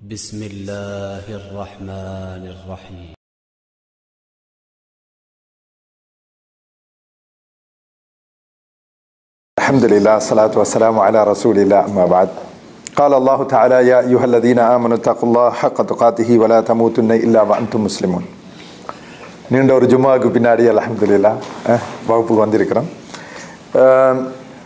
بسم الله الرحمن الرحيم الحمد لله الصلاة والسلام على رسول الله أما بعد قال الله تعالى يا أيها الذين آمنوا اتقوا الله حق تقاته ولا تموتن إلا وأنتم مسلمون நீண்ட ஒரு ஜும்மாவுக்கு பின்னாடி அலமதுல்லா வகுப்புக்கு வந்திருக்கிறோம் அஹ்,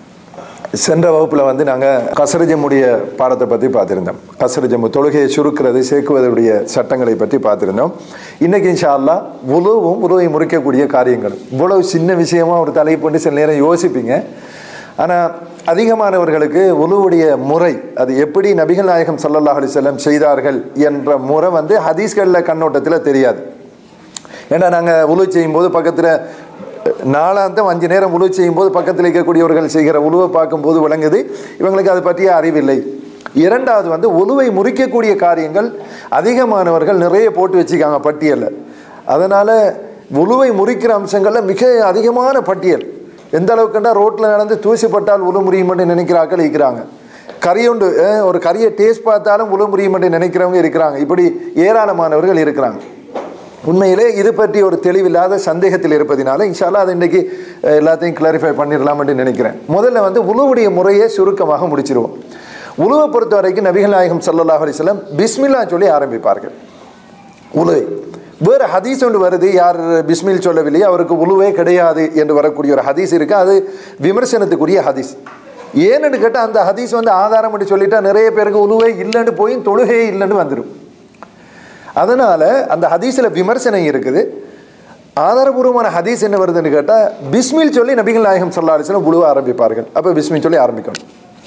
சென்ற வகுப்பில் வந்து நாங்கள் கசரஜமுடைய பாடத்தை பற்றி பார்த்துருந்தோம் கசரஜமு தொழுகையை சுருக்கிறது சேர்க்குவதனுடைய சட்டங்களை பற்றி பார்த்துருந்தோம் இன்னைக்கு இன்ஷா அல்லாஹ் உழவும் உழவை முறிக்கக்கூடிய காரியங்களும் இவ்வளவு சின்ன விஷயமா ஒரு தலைப்பு பண்ணி சில நேரம் யோசிப்பீங்க ஆனால் அதிகமானவர்களுக்கு உழுவுடைய முறை அது எப்படி நபிகள் நாயகம் ஸல்லல்லாஹு அலைஹி வஸல்லம் செய்தார்கள் என்ற முறை வந்து ஹதீஸ்களில் கண்ணோட்டத்தில் தெரியாது ஏன்னா நாங்கள் உழு செய்யும்போது பக்கத்தில் நாளாந்தம் அஞ்சு நேரம் உழு செய்யும்போது பக்கத்தில் இருக்கக்கூடியவர்கள் செய்கிற உழுவை பார்க்கும்போது விளங்குது இவங்களுக்கு அது பற்றிய அறிவில்லை இரண்டாவது வந்து உழுவை முறிக்கக்கூடிய காரியங்கள் அதிகமானவர்கள் நிறைய போட்டு வச்சுக்காங்க பட்டியலில் அதனால் உழுவை முறிக்கிற அம்சங்களில் மிக அதிகமான பட்டியல் எந்த அளவுக்குண்டா ரோட்டில் நடந்து தூசி பட்டால் உழு முறியும்னு நினைக்கிறார்கள் இருக்கிறாங்க கறியுண்டு அஹ், ஒரு கறியை டேஸ்ட் பார்த்தாலும் உழு முறியும்னு நினைக்கிறவங்க இருக்கிறாங்க இப்படி ஏராளமானவர்கள் இருக்கிறாங்க உண்மையிலே இது பற்றி ஒரு தெளிவில்லாத சந்தேகத்தில் இருப்பதினால இன்ஷால்லா அதை இன்றைக்கி அஹ், எல்லாத்தையும் கிளாரிஃபை பண்ணிடலாம்னு நினைக்கிறேன் முதல்ல வந்து உழுவுடைய முறையை சுருக்கமாக முடிச்சிருவோம் உழுவை பொறுத்த வரைக்கும் நபிகள் நாயகம் ஸல்லல்லாஹு அலைஹி வஸல்லம் பிஸ்மில்லா சொல்லி ஆரம்பிப்பார்கள் உழுவை வேறு ஹதீஸ் ஒன்று வருது யார் பிஸ்மில் சொல்லவில்லையே அவருக்கு உழுவே கிடையாது என்று வரக்கூடிய ஒரு ஹதீஸ் இருக்கு அது விமர்சனத்துக்குரிய ஹதீஸ் ஏன்னு கேட்டால் அந்த ஹதீஸ் வந்து ஆதாரம் பண்ணி சொல்லிட்டா நிறைய பேருக்கு உழுவே இல்லைன்னு போய் தொழுகே இல்லைன்னு வந்துடும் அதனால அந்த ஹதீஸில் விமர்சனம் இருக்குது ஆதாரபூர்வமான ஹதீஸ் என்ன வருதுன்னு கேட்டால் பிஸ்மில் சொல்லி நபிகள் நாயகம் ஸல்லல்லாஹு அலைஹி வஸல்லம் உழுவ ஆரம்பிப்பார்கள் அப்போ பிஸ்மில் சொல்லி ஆரம்பிக்கணும்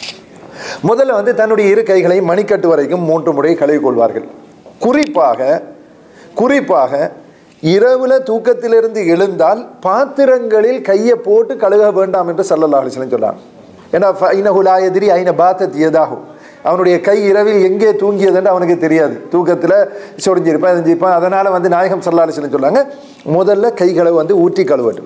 முதல்ல வந்து தன்னுடைய இரு கைகளை மணிக்கட்டு வரைக்கும் மூன்று முறை கழுவிக் கொள்வார்கள் குறிப்பாக குறிப்பாக இரவுல தூக்கத்திலிருந்து எழுந்தால் பாத்திரங்களில் கையை போட்டு கழுக வேண்டாம் என்று சல்லல்லாஹு அலைஹி வஸல்லம் சொன்னாங்க ஏன்னா ஃபைனஹு லா யத்ரி ஐன பாத்தத் யதாஹு அவனுடைய கை இரவில் எங்கே தூங்கியதுன்னு அவனுக்கு தெரியாது தூக்கத்தில் சொரிஞ்சிருப்பான் எரிஞ்சிருப்பான் அதனால வந்து நாயகம் சல்லா அலிஸ்லம் சொன்னாங்க முதல்ல கைகளை வந்து ஊற்றி கழுவட்டும்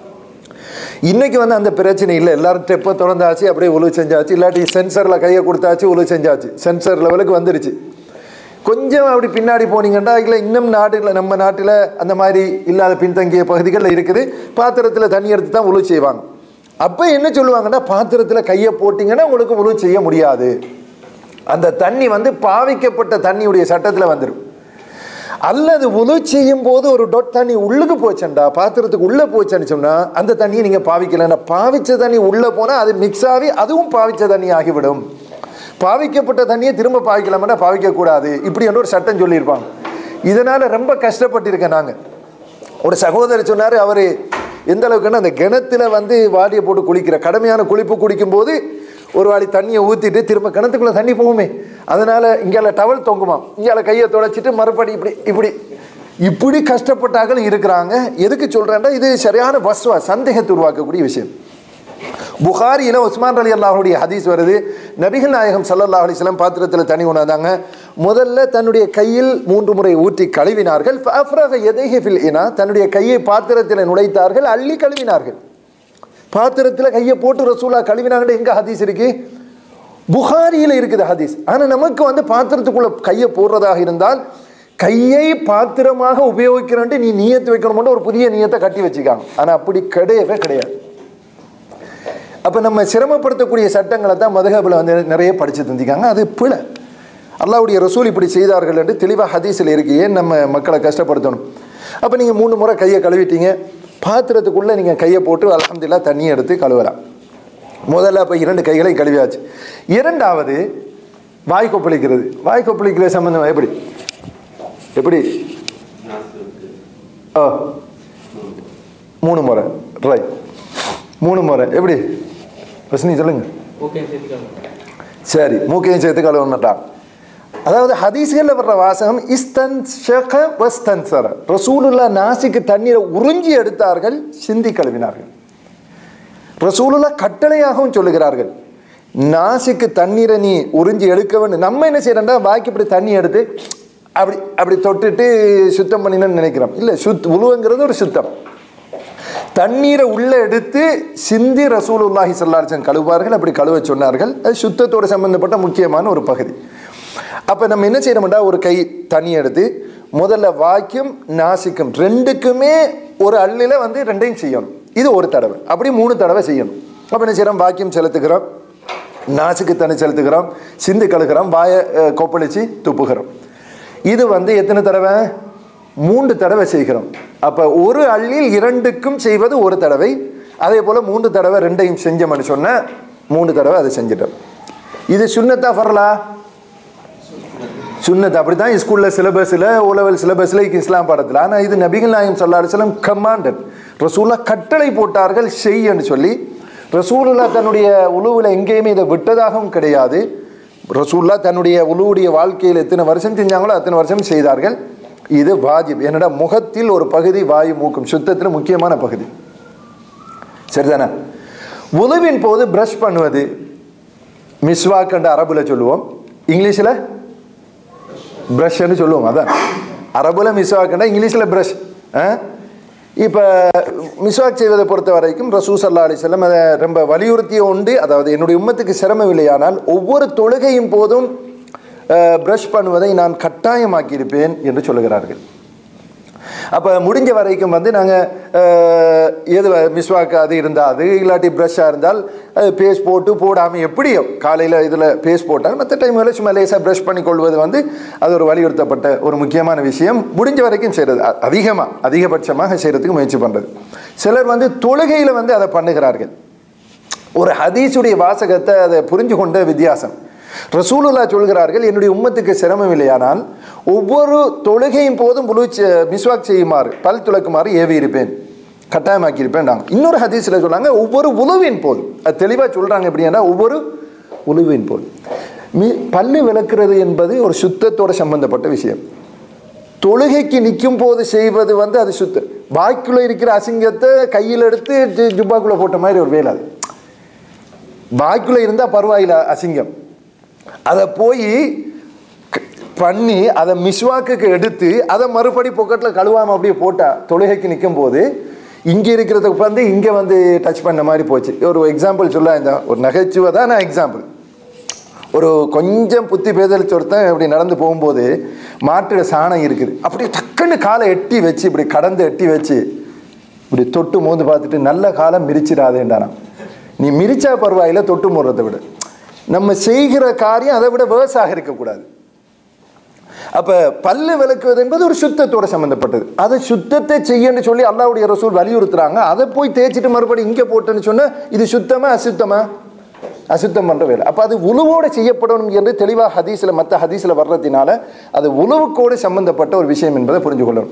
இன்னைக்கு வந்து அந்த பிரச்சனை இல்லை எல்லாரும் டெப்பை திறந்தாச்சு அப்படியே உழவு செஞ்சாச்சு இல்லாட்டி சென்சரில் கையை கொடுத்தாச்சு உழவு செஞ்சாச்சு சென்சர் லெவலுக்கு வந்துருச்சு கொஞ்சம் அப்படி பின்னாடி போனீங்கன்னா இல்லை இன்னும் நாட்டில் நம்ம நாட்டில் அந்த மாதிரி இல்லாத பின்தங்கிய பகுதிகளில் இருக்குது பாத்திரத்தில் தண்ணி எடுத்து தான் உழவு செய்வாங்க அப்போ என்ன சொல்லுவாங்கன்னா பாத்திரத்தில் கையை போட்டிங்கன்னா உங்களுக்கு உழவு செய்ய முடியாது அந்த தண்ணி வந்து பாவிக்கப்பட்ட தண்ணியுடைய சட்டத்தில் வந்துடும் அல்லது உழு செய்யும் போது ஒரு டொட் தண்ணி உள்ளுக்கு போச்சண்டா பாத்திரத்துக்கு உள்ளே போச்சுன்னு சொன்னா அந்த தண்ணியை நீங்கள் பாவிக்கலைன்னா பாவிச்ச தண்ணி உள்ளே போனால் அது மிக்ஸ் ஆகி அதுவும் பாவிச்ச தண்ணி ஆகிவிடும் பாவிக்கப்பட்ட தண்ணியை திரும்ப பாவிக்கலாம்னா பாவிக்கக்கூடாது இப்படி என்று ஒரு சட்டம் சொல்லியிருப்பாங்க இதனால் ரொம்ப கஷ்டப்பட்டிருக்கேன் நாங்கள் ஒரு சகோதரர் சொன்னார் அவர் எந்த அளவுக்குன்னா அந்த கிணத்துல வந்து வாளியை போட்டு குளிக்கிற கடுமையான குளிப்பு குடிக்கும்போது ஒரு வாளி தண்ணியை ஊற்றிட்டு திரும்ப கிணத்துக்குள்ளே தண்ணி போகுமே அதனால் இங்கால டவல் தொங்குமா இங்கால கையை துடைச்சிட்டு மறுபடி இப்படி இப்படி இப்படி கஷ்டப்பட்டார்கள் இருக்கிறாங்க எதுக்கு சொல்கிறேன்னா இது சரியான வஸ்வா சந்தேகத்தை உருவாக்கக்கூடிய விஷயம் புகாரியில் உஸ்மான் அலி அல்லாஹுடைய ஹதீஸ் வருது நபிகள் நாயகம் ஸல்லல்லாஹு அலைஹி வஸல்லம் பாத்திரத்தில் தண்ணி கொண்டாந்தாங்க முதல்ல தன்னுடைய கையில் மூன்று முறை ஊற்றி கழுவினார்கள் ஃபஅஃப்ரக யதைஹி ஃபில் இனா தன்னுடைய கையை பாத்திரத்தில் நுழைத்தார்கள் அள்ளி கழுவினார்கள் பாத்திரத்தில் கையை போட்டு ரசூலா கழுவினாங்கன்னு எங்க ஹதீஸ் இருக்கு புகாரியில் இருக்குது ஹதீஸ் ஆனால் நமக்கு வந்து பாத்திரத்துக்குள்ள கையை போடுறதாக இருந்தால் கையை பாத்திரமாக உபயோகிக்கிறன்ட்டு நீ நியத்து வைக்கணும்னு ஒரு புதிய நியத்தை கட்டி வச்சுக்காங்க ஆனால் அப்படி கிடையவே கிடையாது அப்போ நம்ம சிரமப்படுத்தக்கூடிய சட்டங்களை தான் மதுகபில் வந்து நிறைய படித்து தந்திக்காங்க அது பிழை அல்லாவுடைய ரசூல் இப்படி செய்தார்கள் என்று தெளிவாக ஹதீஸில் இருக்கு ஏன் நம்ம மக்களை கஷ்டப்படுத்தணும் அப்போ நீங்கள் மூணு முறை கையை கழுவிட்டீங்க பாத்திரத்துக்குள்ளே நீங்கள் கையை போட்டு அலமதுல்லா தண்ணியை எடுத்து கழுவலாம் முதல்ல அப்போ இரண்டு கைகளை கழுவியாச்சு இரண்டாவது வாய் கொப்பளிக்கிறது வாய் கொப்பளிக்கிற சம்பந்தம் எப்படி எப்படி ஓ மூணு முறை ரைட் மூணு முறை எப்படி வசனி சொல்லுங்க சரி மூக்கையும் சேர்த்து கழுவணுட்டான் அதாவது ஹதீஸ்களில் வர்ற வாசகம் இஸ்தன் ஷக வஸ்தன் சர ரசூலுல்லா நாசிக்கு தண்ணீரை உறிஞ்சி எடுத்தார்கள் சிந்தி கழுவினார்கள் ரசூலுல்லா கட்டளையாகவும் சொல்லுகிறார்கள் நாசிக்கு தண்ணீரை நீ உறிஞ்சி எடுக்க வேண்டும் நம்ம என்ன செய்யறோம்னா வாய்க்கு இப்படி தண்ணி எடுத்து அப்படி அப்படி தொட்டுட்டு சுத்தம் பண்ணினு நினைக்கிறோம் இல்லை சுத் உழுவுங்கிறது ஒரு சுத்தம் தண்ணீரை உள்ளே எடுத்து சிந்தி ரசூலுல்லாஹி ஸல்லல்லாஹு அலைஹி வஸல்லம் கழுவார்கள் அப்படி கழுவ சொன்னார்கள் அது சுத்தத்தோடு சம்பந்தப்பட்ட முக்கியமான ஒரு பகுதி அப்போ நம்ம என்ன செய்யணும்டா ஒரு கை தண்ணி எடுத்து முதல்ல வாக்கியம் நாசிக்கும் ரெண்டுக்குமே ஒரு அள்ளில் வந்து ரெண்டையும் செய்யணும் இது ஒரு தடவை அப்படி மூணு தடவை செய்யணும் அப்போ என்ன செய்யறோம் வாக்கியம் செலுத்துக்கிறோம் நாசுக்கு தண்ணி செலுத்துகிறோம் சிந்து கழுகிறோம் வாயை அஹ், கொப்பளிச்சு துப்புகிறோம் இது வந்து எத்தனை தடவை மூன்று தடவை செய்கிறோம் அப்போ ஒரு அள்ளில் இரண்டுக்கும் செய்வது ஒரு தடவை அதே போல் மூன்று தடவை ரெண்டையும் செஞ்சோம்னு சொன்ன மூன்று தடவை அதை செஞ்சிட்டோம் இது சுண்ணத்தா ஃபர்லா சுன்னத் அப்படி தான் ஸ்கூலில் சிலபஸில் ஓ லெவல் சிலபஸில் இஸ்லாம் பாடத்தில் ஆனால் இது நபிகள் நாயம் சல்லா அலிஸ்லாம் கமாண்டட் ரசூல்லா கட்டளை போட்டார்கள் செய்யன்னு சொல்லி ரசூலுல்லா தன்னுடைய உழுவில் எங்கேயுமே இதை விட்டதாகவும் கிடையாது ரசூல்லா தன்னுடைய உழுவுடைய வாழ்க்கையில் எத்தனை வருஷம் செஞ்சாங்களோ அத்தனை வருஷம் செய்தார்கள் இது வாஜிப் என்னடா முகத்தில் ஒரு பகுதி வாயு மூக்கும் சுத்தத்தில் முக்கியமான பகுதி சரிதானே உதவின் போது பிரஷ் பண்ணுவது மிஸ்வாக் என்ற அரபுல சொல்லுவோம் இங்கிலீஷில் ப்ரஷ்ன்னு சொல்லுவோம் அதான் அரபுல மிஸ்வாக்குன்னா இங்கிலீஷில் ப்ரஷ் இப்போ மிஸ்வாக் செய்வதை பொறுத்த வரைக்கும் ரசூ சல்லா அலிசல்லம் அதை ரொம்ப வலியுறுத்திய உண்டு அதாவது என்னுடைய உம்மத்துக்கு சிரமம் இல்லையானால் ஒவ்வொரு தொழுகையும் போதும் ப்ரஷ் பண்ணுவதை நான் கட்டாயமாக்கியிருப்பேன் என்று சொல்லுகிறார்கள் அப்போ முடிஞ்ச வரைக்கும் வந்து நாங்கள் எது மிஸ்வாக்கு அது இருந்தால் அது இல்லாட்டி ப்ரஷ்ஷாக இருந்தால் பேஸ்ட் போட்டு போடாமல் எப்படியோ காலையில் இதில் பேஸ்ட் போட்டால் மற்ற டைம்களில் சும்மா லேசாக ப்ரஷ் பண்ணி கொள்வது வந்து அது ஒரு வலியுறுத்தப்பட்ட ஒரு முக்கியமான விஷயம் முடிஞ்ச வரைக்கும் செய்கிறது அதிகமாக அதிகபட்சமாக செய்கிறதுக்கு முயற்சி பண்ணுறது சிலர் வந்து தொழுகையில் வந்து அதை பண்ணுகிறார்கள் ஒரு ஹதீஸுடைய வாசகத்தை அதை புரிஞ்சு கொண்ட வித்தியாசம் ரசூலுல்லா சொல்கிறார்கள் என்னுடைய உம்மத்துக்கு சிரமம் இல்லையானால் ஒவ்வொரு தொழுகையும் போதும் புழு மிஸ்வாக் செய்யுமாறு பல் துளக்குமாறு ஏவி இருப்பேன் கட்டாயமாக்கியிருப்பேன் நாங்கள் இன்னொரு ஹதீஸில் சொல்கிறாங்க ஒவ்வொரு உழவின் போதும் அது தெளிவாக சொல்கிறாங்க எப்படின்னா ஒவ்வொரு உழுவின் போது மீ பல்லு விளக்குறது என்பது ஒரு சுத்தத்தோட சம்பந்தப்பட்ட விஷயம் தொழுகைக்கு நிற்கும் போது செய்வது வந்து அது சுத்தம் வாய்க்குள்ளே இருக்கிற அசிங்கத்தை கையில் எடுத்து ஜு- ஜுப்பாக்குள்ளே போட்ட மாதிரி ஒரு வேலை அது வாய்க்குள்ளே இருந்தால் பரவாயில்ல அசிங்கம் அதை போய் க- பண்ணி அதை மிஸ்வாக்குக்கு எடுத்து அதை மறுபடி பொக்கெட்டில் கழுவாமல் அப்படியே போட்டா தொழுகைக்கு நிற்கும் போது இங்கே இருக்கிறதுக்கு வந்து இங்கே வந்து டச் பண்ண மாதிரி போச்சு ஒரு எக்ஸாம்பிள் சொல்ல இந்த ஒரு நகைச்சுவை தான் நான் எக்ஸாம்பிள் ஒரு கொஞ்சம் புத்தி பேதலிச்ச ஒருத்தன் இப்படி நடந்து போகும்போது மாட்டுட சாணம் இருக்குது அப்படியே டக்குன்னு காலை எட்டி வச்சு இப்படி கடந்து எட்டி வச்சு இப்படி தொட்டு மோந்து பார்த்துட்டு நல்ல காலம் மிரிச்சிடாதேண்டானா நீ மிரிச்சா பரவாயில்ல தொட்டு மூடுறதை விட நம்ம செய்கிற காரியம் அதை விட வேர்ஸாக இருக்கக்கூடாது அப்ப பல்லு விளக்குவது என்பது ஒரு சுத்தத்தோட சம்பந்தப்பட்டது அதை சுத்தத்தை செய்யன்னு சொல்லி அல்லாவுடைய ரசூல் வலியுறுத்துறாங்க அதை போய் தேய்ச்சிட்டு மறுபடியும் இங்கே போட்டேன்னு சொன்னா இது சுத்தமா அசுத்தமா அசுத்தம் பண்ற வேலை அப்ப அது உழுவோடு செய்யப்படணும் என்று தெளிவாக ஹதீஸ்ல மற்ற ஹதீஸ்ல வர்றதுனால அது உழவுக்கோடு சம்பந்தப்பட்ட ஒரு விஷயம் என்பதை புரிஞ்சு கொள்ளணும்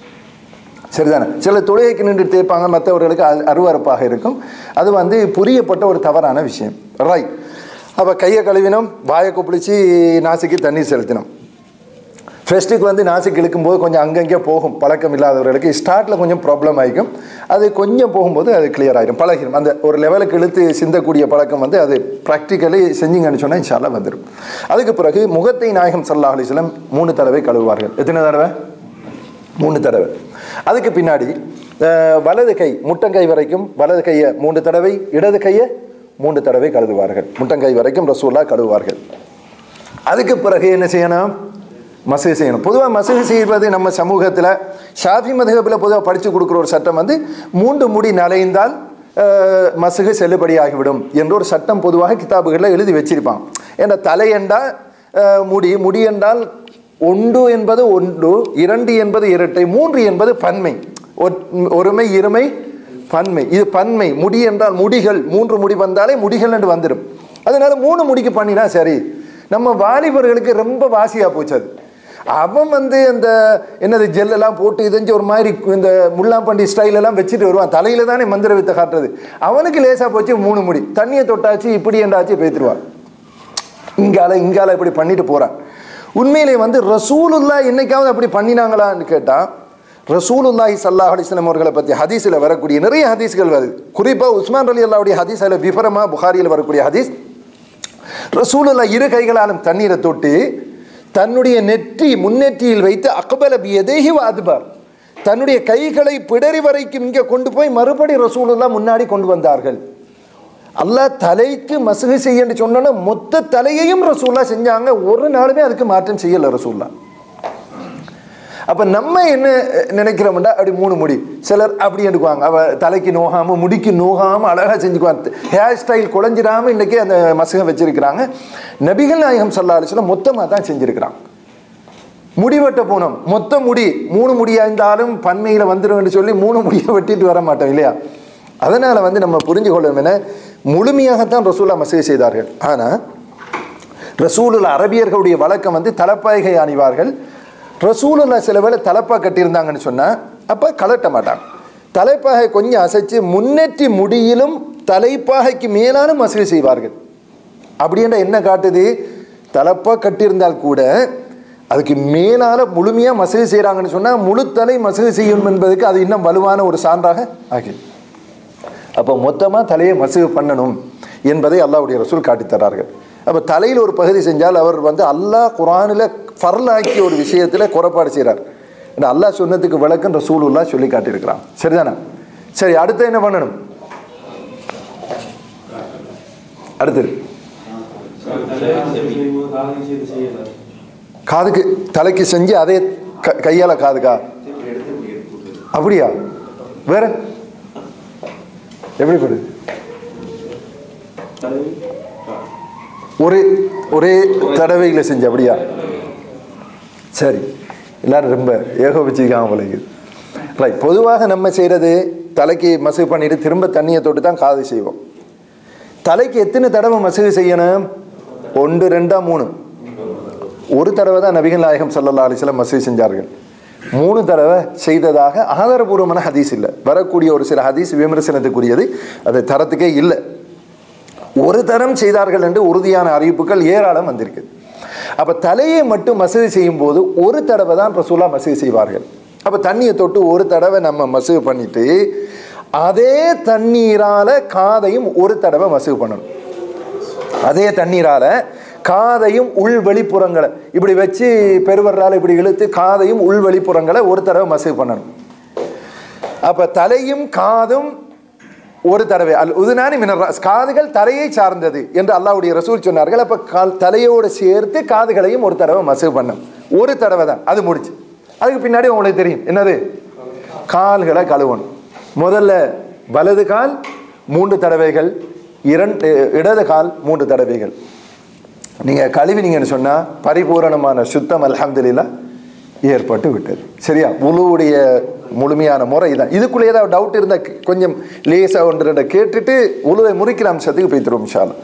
சரிதானே சில தொழுகைக்கு நின்று தேய்ப்பாங்க மற்றவர்களுக்கு அ- அருவருப்பாக இருக்கும் அது வந்து புரியப்பட்ட ஒரு தவறான விஷயம் ரைட் அப்போ கையை கழுவினோம் வாயை கொப்பளிச்சு நாசிக்கு தண்ணீர் செலுத்தினோம் ஃபெஸ்ட்டுக்கு வந்து நாசிக்கு இழுக்கும்போது கொஞ்சம் அங்கங்கே போகும் பழக்கம் இல்லாதவர்களுக்கு ஸ்டார்ட்டில் கொஞ்சம் ப்ராப்ளம் ஆகிக்கும் அது கொஞ்சம் போகும்போது அது கிளியர் ஆகிடும் பழகிடும் அந்த ஒரு லெவலுக்கு இழுத்து சிந்தக்கூடிய பழக்கம் வந்து அது ப்ராக்டிக்கலி செஞ்சீங்கன்னு சொன்னால் இன்ஷால்லா வந்துடும் அதுக்கு பிறகு முகத்தை நாயகம் சல்லாஹ் அலிஸ்லம் மூணு தடவை கழுவுவார்கள் எத்தனை தடவை மூணு தடவை அதுக்கு பின்னாடி அஹ், வலது கை முட்டங்கை வரைக்கும் வலது கையை மூன்று தடவை இடது கையை மூன்று தடவை கழுவுவார்கள் முட்டங்கை வரைக்கும் ரசூல்லா கழுவுவார்கள் அதுக்கு பிறகு என்ன செய்யணும் மசூதி செய்யணும் பொதுவாக மசூதி செய்வது நம்ம சமூகத்தில் ஷாஃபி மதுகபில் பொதுவாக படித்து கொடுக்குற ஒரு சட்டம் வந்து மூன்று முடி நலைந்தால் அஹ், மசுகு செல்லுபடியாகிவிடும் என்ற ஒரு சட்டம் பொதுவாக கிதாபுகளில் எழுதி வச்சிருப்பான் ஏன்னா தலை என்றால் அஹ், முடி முடி என்றால் ஒன்று என்பது ஒன்று இரண்டு என்பது இரட்டை மூன்று என்பது பன்மை ஒற்- ஒருமை இருமை பன்மை இது பன்மை முடி என்றால் முடிகள் மூன்று முடி வந்தாலே முடிகள் என்று வந்துடும் அதனால மூணு முடிக்கு பண்ணினா சரி நம்ம வாலிபர்களுக்கு ரொம்ப வாசியா போச்சு அது அவன் வந்து இந்த என்னது ஜெல்லெல்லாம் போட்டு இதஞ்சு ஒரு மாதிரி இந்த முள்ளாம்பண்டி ஸ்டைல் எல்லாம் வச்சுட்டு வருவான் தலையில தானே மந்திர வித்தை காட்டுறது அவனுக்கு லேசா போச்சு மூணு முடி தண்ணியை தொட்டாச்சு இப்படி என்றாச்சு பேத்துருவான் இங்கால இங்கால இப்படி பண்ணிட்டு போறான் உண்மையிலே வந்து ரசூலுல்லா என்னைக்காவது அப்படி பண்ணினாங்களான்னு கேட்டா ரசூலுல்லாஹி சல்லாஹ் அலிஸ்லாம் அவர்களை பற்றி ஹதீஸில் வரக்கூடிய நிறைய ஹதீஸ்கள் வருது குறிப்பாக உஸ்மான் அலி அல்லாவுடைய ஹதீஸ் அதில் விபரமா புகாரியில் வரக்கூடிய ஹதீஸ் ரசூலுல்லா இரு கைகளாலும் தண்ணீரை தொட்டு தன்னுடைய நெற்றி முன்னெற்றியில் வைத்து அக்பல பியதேஹி அதுபார் தன்னுடைய கைகளை பிடரி வரைக்கும் இங்கே கொண்டு போய் மறுபடி ரசூலுல்லா முன்னாடி கொண்டு வந்தார்கள் அல்லாஹ் தலைக்கு மசகு செய்யன்னு சொன்னோன்னா மொத்த தலையையும் ரசூல்லா செஞ்சாங்க ஒரு நாளுமே அதுக்கு மாற்றம் செய்யலை ரசூல்லா அப்ப நம்ம என்ன நினைக்கிறோம்டா அப்படி மூணு முடி சிலர் அப்படி எடுக்குவாங்க அவ தலைக்கு நோகாம முடிக்கு நோகாம அழகா செஞ்சுக்குவாங்க ஹேர் ஸ்டைல் குழஞ்சிடாம இன்னைக்கு அந்த மசகம் வச்சிருக்கிறாங்க நபிகள் நாயகம் சல்லா அலிஸ்லாம் மொத்தமாக தான் செஞ்சிருக்கிறாங்க முடிவெட்ட போனோம் மொத்த முடி மூணு முடியா இருந்தாலும் பன்மையில வந்துடும் சொல்லி மூணு முடியை வெட்டிட்டு வர மாட்டோம் இல்லையா அதனால வந்து நம்ம புரிஞ்சு கொள்ளணும் என முழுமையாகத்தான் ரசூலா மசகை செய்தார்கள் ஆனா ரசூலுல் அரபியர்களுடைய வழக்கம் வந்து தலப்பாய்கை அணிவார்கள் ரசூலுல்லா சில வேளை தலப்பா கட்டியிருந்தாங்கன்னு சொன்னா அப்ப கலட்ட மாட்டாங்க தலைப்பாகை கொஞ்சம் அசைச்சு முன்னேற்றி முடியிலும் தலைப்பாகைக்கு மேலான மசகை செய்வார்கள் அப்படின்ற என்ன காட்டுது தலப்பா கட்டியிருந்தால் கூட அதுக்கு மேலால முழுமையா மசகு செய்கிறாங்கன்னு சொன்னா முழு தலை மசகு செய்யணும் என்பதுக்கு அது இன்னும் வலுவான ஒரு சான்றாக ஆகிது அப்போ மொத்தமா தலையை மசகு பண்ணணும் என்பதை அல்லாஹ்வுடைய ரசூல் காட்டித் தர்றார்கள் அப்போ தலையில் ஒரு பகுதி செஞ்சால் அவர் வந்து அல்லாஹ் குரானில் ஃபர்லாக்கிய ஒரு விஷயத்தில் குறைபாடு செய்கிறார் ஏன்னா அல்லாஹ் சொன்னதுக்கு விளக்கம் ரசூலுல்லா சொல்லி காட்டியிருக்கிறான் சரிதானே சரி அடுத்து என்ன பண்ணணும் அடுத்தது காதுக்கு தலைக்கு செஞ்சு அதே க- கையால காதுக்கா அப்படியா வேற எப்படி போடு ஒரே ஒரே தடவையில் செஞ்சு அப்படியா சரி எல்லாரும் ரொம்ப ஏகோபிச்சிக்காம போலக்கு ரைட் பொதுவாக நம்ம செய்கிறது தலைக்கு மசகு பண்ணிட்டு திரும்ப தண்ணியை தொட்டு தான் காது செய்வோம் தலைக்கு எத்தனை தடவை மசகு செய்யணும் ஒன்று ரெண்டா மூணு ஒரு தடவை தான் நபிகள் நாயகம் ஸல்லல்லாஹு அலைஹி வஸல்லம் மசூதி செஞ்சார்கள் மூணு தடவை செய்ததாக ஆதாரபூர்வமான ஹதீஸ் இல்லை வரக்கூடிய ஒரு சில ஹதீஸ் விமர்சனத்துக்குரியது அது தரத்துக்கே இல்லை ஒரு தரம் செய்தார்கள் என்று உறுதியான அறிவிப்புகள் ஏராளம் வந்திருக்கு அப்ப தலையை மட்டும் மசூதி செய்யும் போது ஒரு தடவை தான் ரசூலா மசூதி செய்வார்கள் அப்ப தண்ணியை தொட்டு ஒரு தடவை நம்ம மசூதி பண்ணிட்டு அதே தண்ணீரால காதையும் ஒரு தடவை மசூதி பண்ணணும் அதே தண்ணீரால காதையும் உள் வெளிப்புறங்களை இப்படி வச்சு பெருவரால் இப்படி இழுத்து காதையும் உள் வெளிப்புறங்களை ஒரு தடவை மசூதி பண்ணணும் அப்ப தலையும் காதும் ஒரு தடவை அல் உதுனானி மினராஸ் காதுகள் தலையை சார்ந்தது என்று அல்லாஹ்வுடைய ரசூல் சொன்னார்கள் அப்ப கால் தலையோடு சேர்த்து காதுகளையும் ஒரு தடவை மசூ பண்ணும் ஒரு தடவை தான் அது முடிச்சு அதுக்கு பின்னாடி உங்களுக்கு தெரியும் என்னது கால்களை கழுவணும் முதல்ல வலது கால் மூன்று தடவைகள் இரண்டு இடது கால் மூன்று தடவைகள் நீங்க கழுவினீங்கன்னு சொன்னா பரிபூரணமான சுத்தம் அல்ஹம்துலில்லாஹ் ஏற்பட்டு விட்டது சரியா உழுவுடைய முழுமையான முறை இதான் இதுக்குள்ளே ஏதாவது டவுட் இருந்தா கொஞ்சம் லேசா ஒன்று ரெண்டை கேட்டுட்டு உழுவை முறிக்கிற அம்சத்துக்கு போய்த்துருவோம் இன்ஷால்லா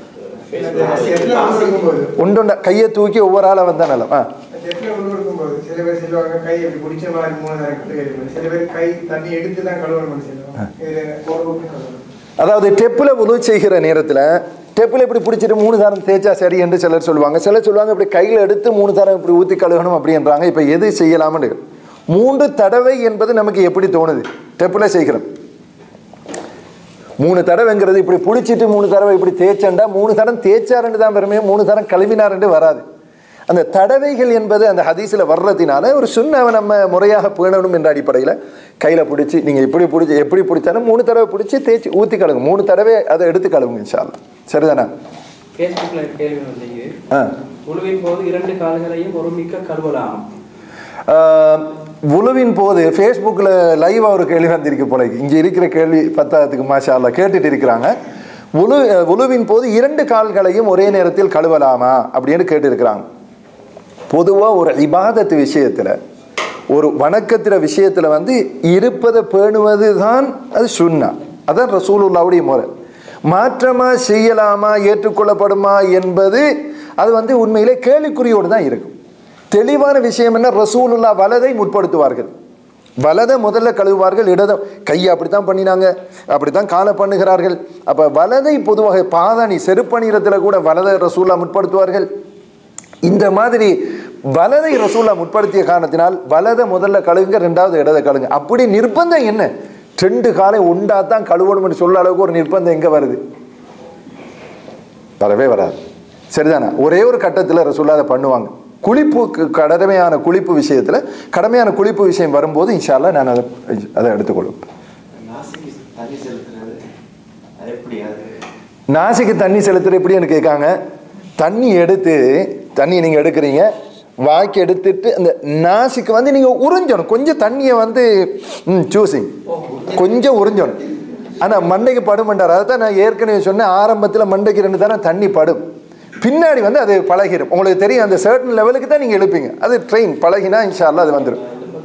ஒன்று கையை தூக்கி ஒவ்வொரு ஆளா வந்தா நலம் ஆ ஸ்டெப்ல உள்ள இருக்கும்போது சில பேர் சொல்லுவாங்க கை அப்படி பிடிச்ச மாதிரி மூணு நேரம் கழுவி சில பேர் கை தண்ணி எடுத்து தான் கழுவணும்னு சொல்லுவாங்க இதுல ஒரு ரூபி கழுவணும் அதாவது டெப்பில் உதவு செய்கிற நேரத்தில் டெப்பில் இப்படி பிடிச்சிட்டு மூணு தரம் தேய்ச்சா சரி என்று சிலர் சொல்லுவாங்க சிலர் சொல்லுவாங்க இப்படி கையில் எடுத்து மூணு தரம் இப்படி ஊற்றி கழுகணும் அப்படின்றாங்க இப்போ எது செய்யலாம்னு மூன்று தடவை என்பது நமக்கு எப்படி தோணுது டெப்பில் செய்கிறோம் மூணு தடவைங்கிறது இப்படி பிடிச்சிட்டு மூணு தடவை இப்படி தேய்ச்சண்டா மூணு தரம் தேய்ச்சாருன்னு தான் வருமே மூணு தரம் கழுவினாருன்னு வராது அந்த தடவைகள் என்பது அந்த ஹதீஸில் வர்றதுனால ஒரு சுண்ணாவை நம்ம முறையாக பேணணும் என்ற அடிப்படையில் கையில் பிடிச்சி நீங்கள் இப்படி பிடிச்சி எப்படி பிடிச்சாலும் மூணு தடவை பிடிச்சி தேய்ச்சி ஊற்றி கழுவுங்க மூணு தடவை அதை எடுத்து கழுவுங்க இன்ஷால்லா சரிதானே ஃபேஸ்புக்கில் கேள்வி வந்தீங்க ஆ உழுவின் போது இரண்டு கால்களையும் ஒரு மிக்க கழுவலாம் ஆஹ், உழுவின் போது ஃபேஸ்புக்கில் லைவாக ஒரு கேள்வி வந்திருக்கு போல இங்கே இருக்கிற கேள்வி பத்தாயிரத்துக்கு மாஷா அல்லாஹ் கேட்டுட்டு இருக்கிறாங்க உழு உழுவின் போது இரண்டு கால்களையும் ஒரே நேரத்தில் கழுவலாமா அப்படின்னு கேட்டிருக்கிறாங்க பொதுவாக ஒரு இபாதத்து விஷயத்தில் ஒரு வணக்கத்திற விஷயத்தில் வந்து இருப்பதை பேணுவது தான் அது சுன்னா அதான் ரசூலுல்லாவுடைய முறை மாற்றமாக செய்யலாமா ஏற்றுக்கொள்ளப்படுமா என்பது அது வந்து உண்மையிலே கேள்விக்குறியோடு தான் இருக்கும் தெளிவான விஷயம் என்ன ரசூலுல்லா வலதை முற்படுத்துவார்கள் வலதை முதல்ல கழுவுவார்கள் இடத கையை அப்படித்தான் பண்ணினாங்க அப்படித்தான் காலை பண்ணுகிறார்கள் அப்போ வலதை பொதுவாக பாதாணி செருப்பணிரத்தில் கூட வலதை ரசூல்லா முற்படுத்துவார்கள் இந்த மாதிரி வலதை ரசூல்லா முற்படுத்திய காரணத்தினால் வலதை முதல்ல கழுவுங்க ரெண்டாவது இடதை கழுவுங்க அப்படி நிர்பந்தம் என்ன ரெண்டு காலை உண்டா தான் கழுவணும்னு சொல்ல அளவுக்கு ஒரு நிர்பந்தம் எங்க வருது வரவே வராது சரிதானே ஒரே ஒரு கட்டத்தில் ரசூல்லா அதை பண்ணுவாங்க குளிப்பு கடமையான குளிப்பு விஷயத்துல கடமையான குளிப்பு விஷயம் வரும்போது இன்ஷால்லா நான் அதை அதை எடுத்துக்கொள்வேன் நாசிக்கு தண்ணி செலுத்துறது அது எப்படி அது நாசிக்கு தண்ணி செலுத்துற எப்படின்னு கேட்காங்க தண்ணி எடுத்து தண்ணி நீங்கள் எடுக்கிறீங்க வாய்க்கு எடுத்துட்டு அந்த நாசிக்கு வந்து நீங்கள் உறிஞ்சணும் கொஞ்சம் தண்ணியை வந்து சூசிங் கொஞ்சம் உறிஞ்சணும் ஆனால் மண்டைக்கு படுமண்டார் அதை தான் நான் ஏற்கனவே சொன்னேன் ஆரம்பத்தில் மண்டைக்கு ரெண்டு தானே தண்ணி படும் பின்னாடி வந்து அது பழகிடும் உங்களுக்கு தெரியும் அந்த சர்டன் லெவலுக்கு தான் நீங்கள் எழுப்பீங்க அது ட்ரெயின் பழகினா இன்ஷா அல்லாஹ் அது வந்துடும்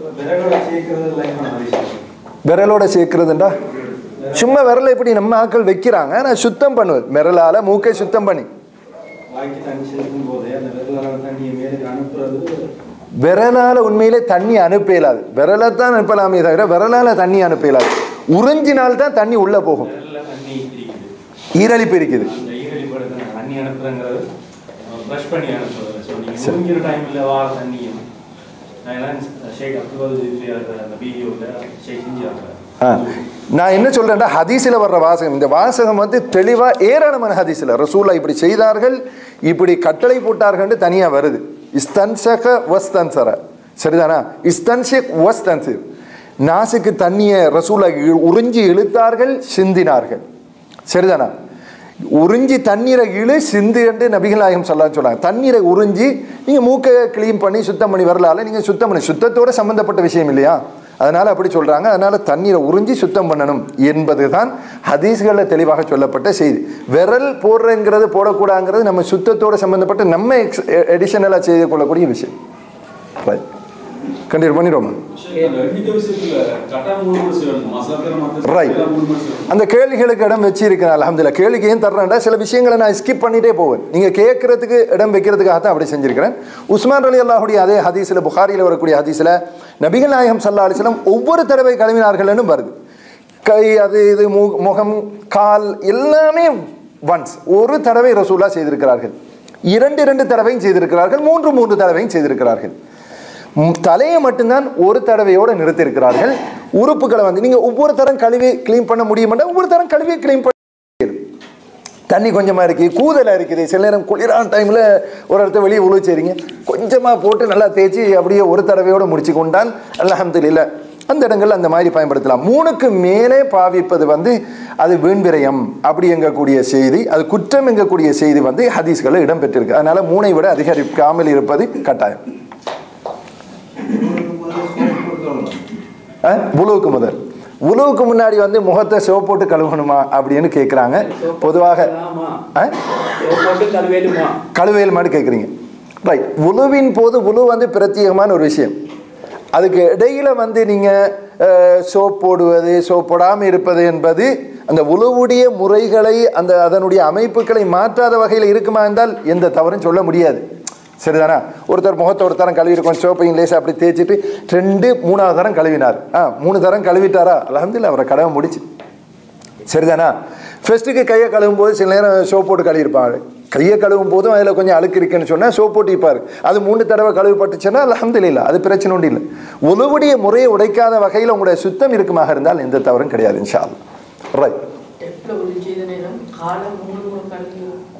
விரலோட சேர்க்கிறதுண்டா சும்மா விரலை இப்படி நம்ம ஆட்கள் வைக்கிறாங்க நான் சுத்தம் பண்ணுவது விரலால மூக்கை சுத்தம் பண்ணி வாய்க்கு தண்ணி செலுத்தும் போதே அந்த வெள்ளம் தண்ணியை மேலுக்கு அனுப்புறது விரலால உண்மையிலே தண்ணி அனுப்ப இயலாது விரலை தான் அனுப்பலாமே தவிர விரலால தண்ணி அனுப்ப இயலாது உறிஞ்சினால் தான் தண்ணி உள்ள போகும் வெள்ள தண்ணி இருக்குது ஈரலிப்பு இருக்குது அந்த ஈரடி படுத்த தண்ணி அனுப்புறங்கிறது ப்ரஷ் பண்ணி அனுப்புறது ஸோ நீங்கள் முழுங்கிற டைமில் வா தண்ணியும் நான் எல்லாம் ஷேக் அப்துல் அந்த வீடியோவில் ஷேக் செஞ்சு ஆ. நான் என்ன சொல்றேன்டா ஹதீஸில் வர்ற வாசகம் இந்த வாசகம் வந்து தெளிவா ஏராளமான ஹதீஸில் ரசூலா இப்படி செய்தார்கள் இப்படி கட்டளை போட்டார்கள் தனியா வருது இஸ்தன்சக வஸ்தன்சர சரிதானா இஸ்தன்ஷிக் வஸ்தன்சிர் நாசுக்கு தண்ணியை ரசூலா இ- உறிஞ்சி இழுத்தார்கள் சிந்தினார்கள் சரிதானா உறிஞ்சி தண்ணீரை இழு சிந்து என்று நபிகள் நாயகம் சொல்ல சொன்னாங்க தண்ணீரை உறிஞ்சி நீங்க மூக்கை க்ளீன் பண்ணி சுத்தம் பண்ணி வரலால நீங்க சுத்தம் பண்ணி சுத்தத்தோட சம்பந்தப்பட்ட விஷயம் இல்லையா அதனால அப்படி சொல்றாங்க அதனால தண்ணீரை உறிஞ்சி சுத்தம் பண்ணணும் என்பதுதான் ஹதீஸ்களில் தெளிவாக சொல்லப்பட்ட செய்தி விரல் போடுறங்கிறது போடக்கூடாங்கிறது நம்ம சுத்தத்தோட சம்பந்தப்பட்ட நம்ம எடிஷனலாக செய்து கொள்ளக்கூடிய விஷயம் கண்டிப்பாக பண்ணிடுவோமா ரைட் அந்த கேள்விகளுக்கு இடம் வச்சிருக்கிறேன் அலமதுல்லா கேள்விக்கு ஏன் தர்றேன்டா சில விஷயங்களை நான் ஸ்கிப் பண்ணிட்டே போவேன் நீங்க கேட்கறதுக்கு இடம் வைக்கிறதுக்காக தான் அப்படி செஞ்சிருக்கிறேன் உஸ்மான் அலி அல்லாஹுடைய அதே ஹதீஸ்ல புகாரியில் வரக்கூடிய ஹதீஸ்ல நபிகள் நாயகம் சல்லா அலிஸ்லாம் ஒவ்வொரு தடவை கழுவினார்கள்னு வருது கை அது இது மு- முகம் கால் எல்லாமே ஒன்ஸ் ஒரு தடவை ரசூலா செய்திருக்கிறார்கள் இரண்டு இரண்டு தடவையும் செய்திருக்கிறார்கள் மூன்று மூன்று தடவையும் செய்திருக்கிறார்கள் ம், தலையை மட்டும்தான் ஒரு தடவையோட நிறுத்தியிருக்கிறார்கள் உறுப்புகளை வந்து நீங்க ஒவ்வொரு தரம் கழுவி க்ளீன் பண்ண முடியுமாட்டா ஒவ்வொரு தரம் கழுவி க்ளீன் பண்ண முடியாது. தண்ணி கொஞ்சமா இருக்கு கூதலா இருக்குது சில நேரம் குளிரான டைம்ல ஒரு இடத்த வெளியே உழுவு செய்றீங்க கொஞ்சமா போட்டு நல்லா தேய்ச்சி அப்படியே ஒரு தடவையோட முடிச்சு கொண்டால் அல்ஹம்துலில்லாஹ் அந்த இடங்கள்ல அந்த மாதிரி பயன்படுத்தலாம் மூணுக்கு மேலே பாவிப்பது வந்து அது வீண்விரயம் அப்படி எங்கக்கூடிய செய்தி அது குற்றம் எங்கக்கூடிய செய்தி வந்து ஹதீஸ்களில் இடம்பெற்றிருக்கு அதனால மூணை விட அதிகரிக்காமல் இருப்பது கட்டாயம் அஹ், உழுவுக்கு முதல் உழுவுக்கு முன்னாடி வந்து முகத்தை சிவப்பு போட்டு கழுவணுமா அப்படின்னு கேட்குறாங்க பொதுவாக ஆமா அஹ், போட்டு கழுவேலுமா கழுவேல் மாடு கேட்குறீங்க ரைட் உழுவின் போது உழு வந்து பிரத்யேகமான ஒரு விஷயம் அதுக்கு இடையில வந்து நீங்கள் சோப் போடுவது சோப் போடாமல் இருப்பது என்பது அந்த உழுவுடைய முறைகளை அந்த அதனுடைய அமைப்புகளை மாற்றாத வகையில் இருக்குமா என்றால் எந்த தவறும் சொல்ல முடியாது சரிதானா ஒருத்தர் முகத்தை ஒரு தரம் கழுவிருக்கோம் சோப்பையும் லேசாக அப்படி தேய்ச்சிட்டு ரெண்டு மூணாவது தரம் கழுவினார் ஆ மூணு தரம் கழுவிட்டாரா அலமதுல்ல அவரை கடவை முடிச்சு சரிதானா ஃபர்ஸ்ட்டுக்கு கையை கழுவும் போது சில நேரம் சோப் போட்டு கழுவிருப்பாங்க கையை கழுவும் போதும் அதில் கொஞ்சம் அழுக்கு இருக்குன்னு சொன்னால் சோப் போட்டு வைப்பார் அது மூணு தடவை கழுவிப்பட்டுச்சுன்னா அலமதுல்ல அது பிரச்சனை ஒன்றும் இல்லை உழவுடைய முறையை உடைக்காத வகையில் உங்களுடைய சுத்தம் இருக்குமாக இருந்தால் எந்த தவறும் கிடையாது இன்ஷா ரைட் டெப்ல ஒளி செய்த நேரம் காலம் மூணு மூணு கழுவி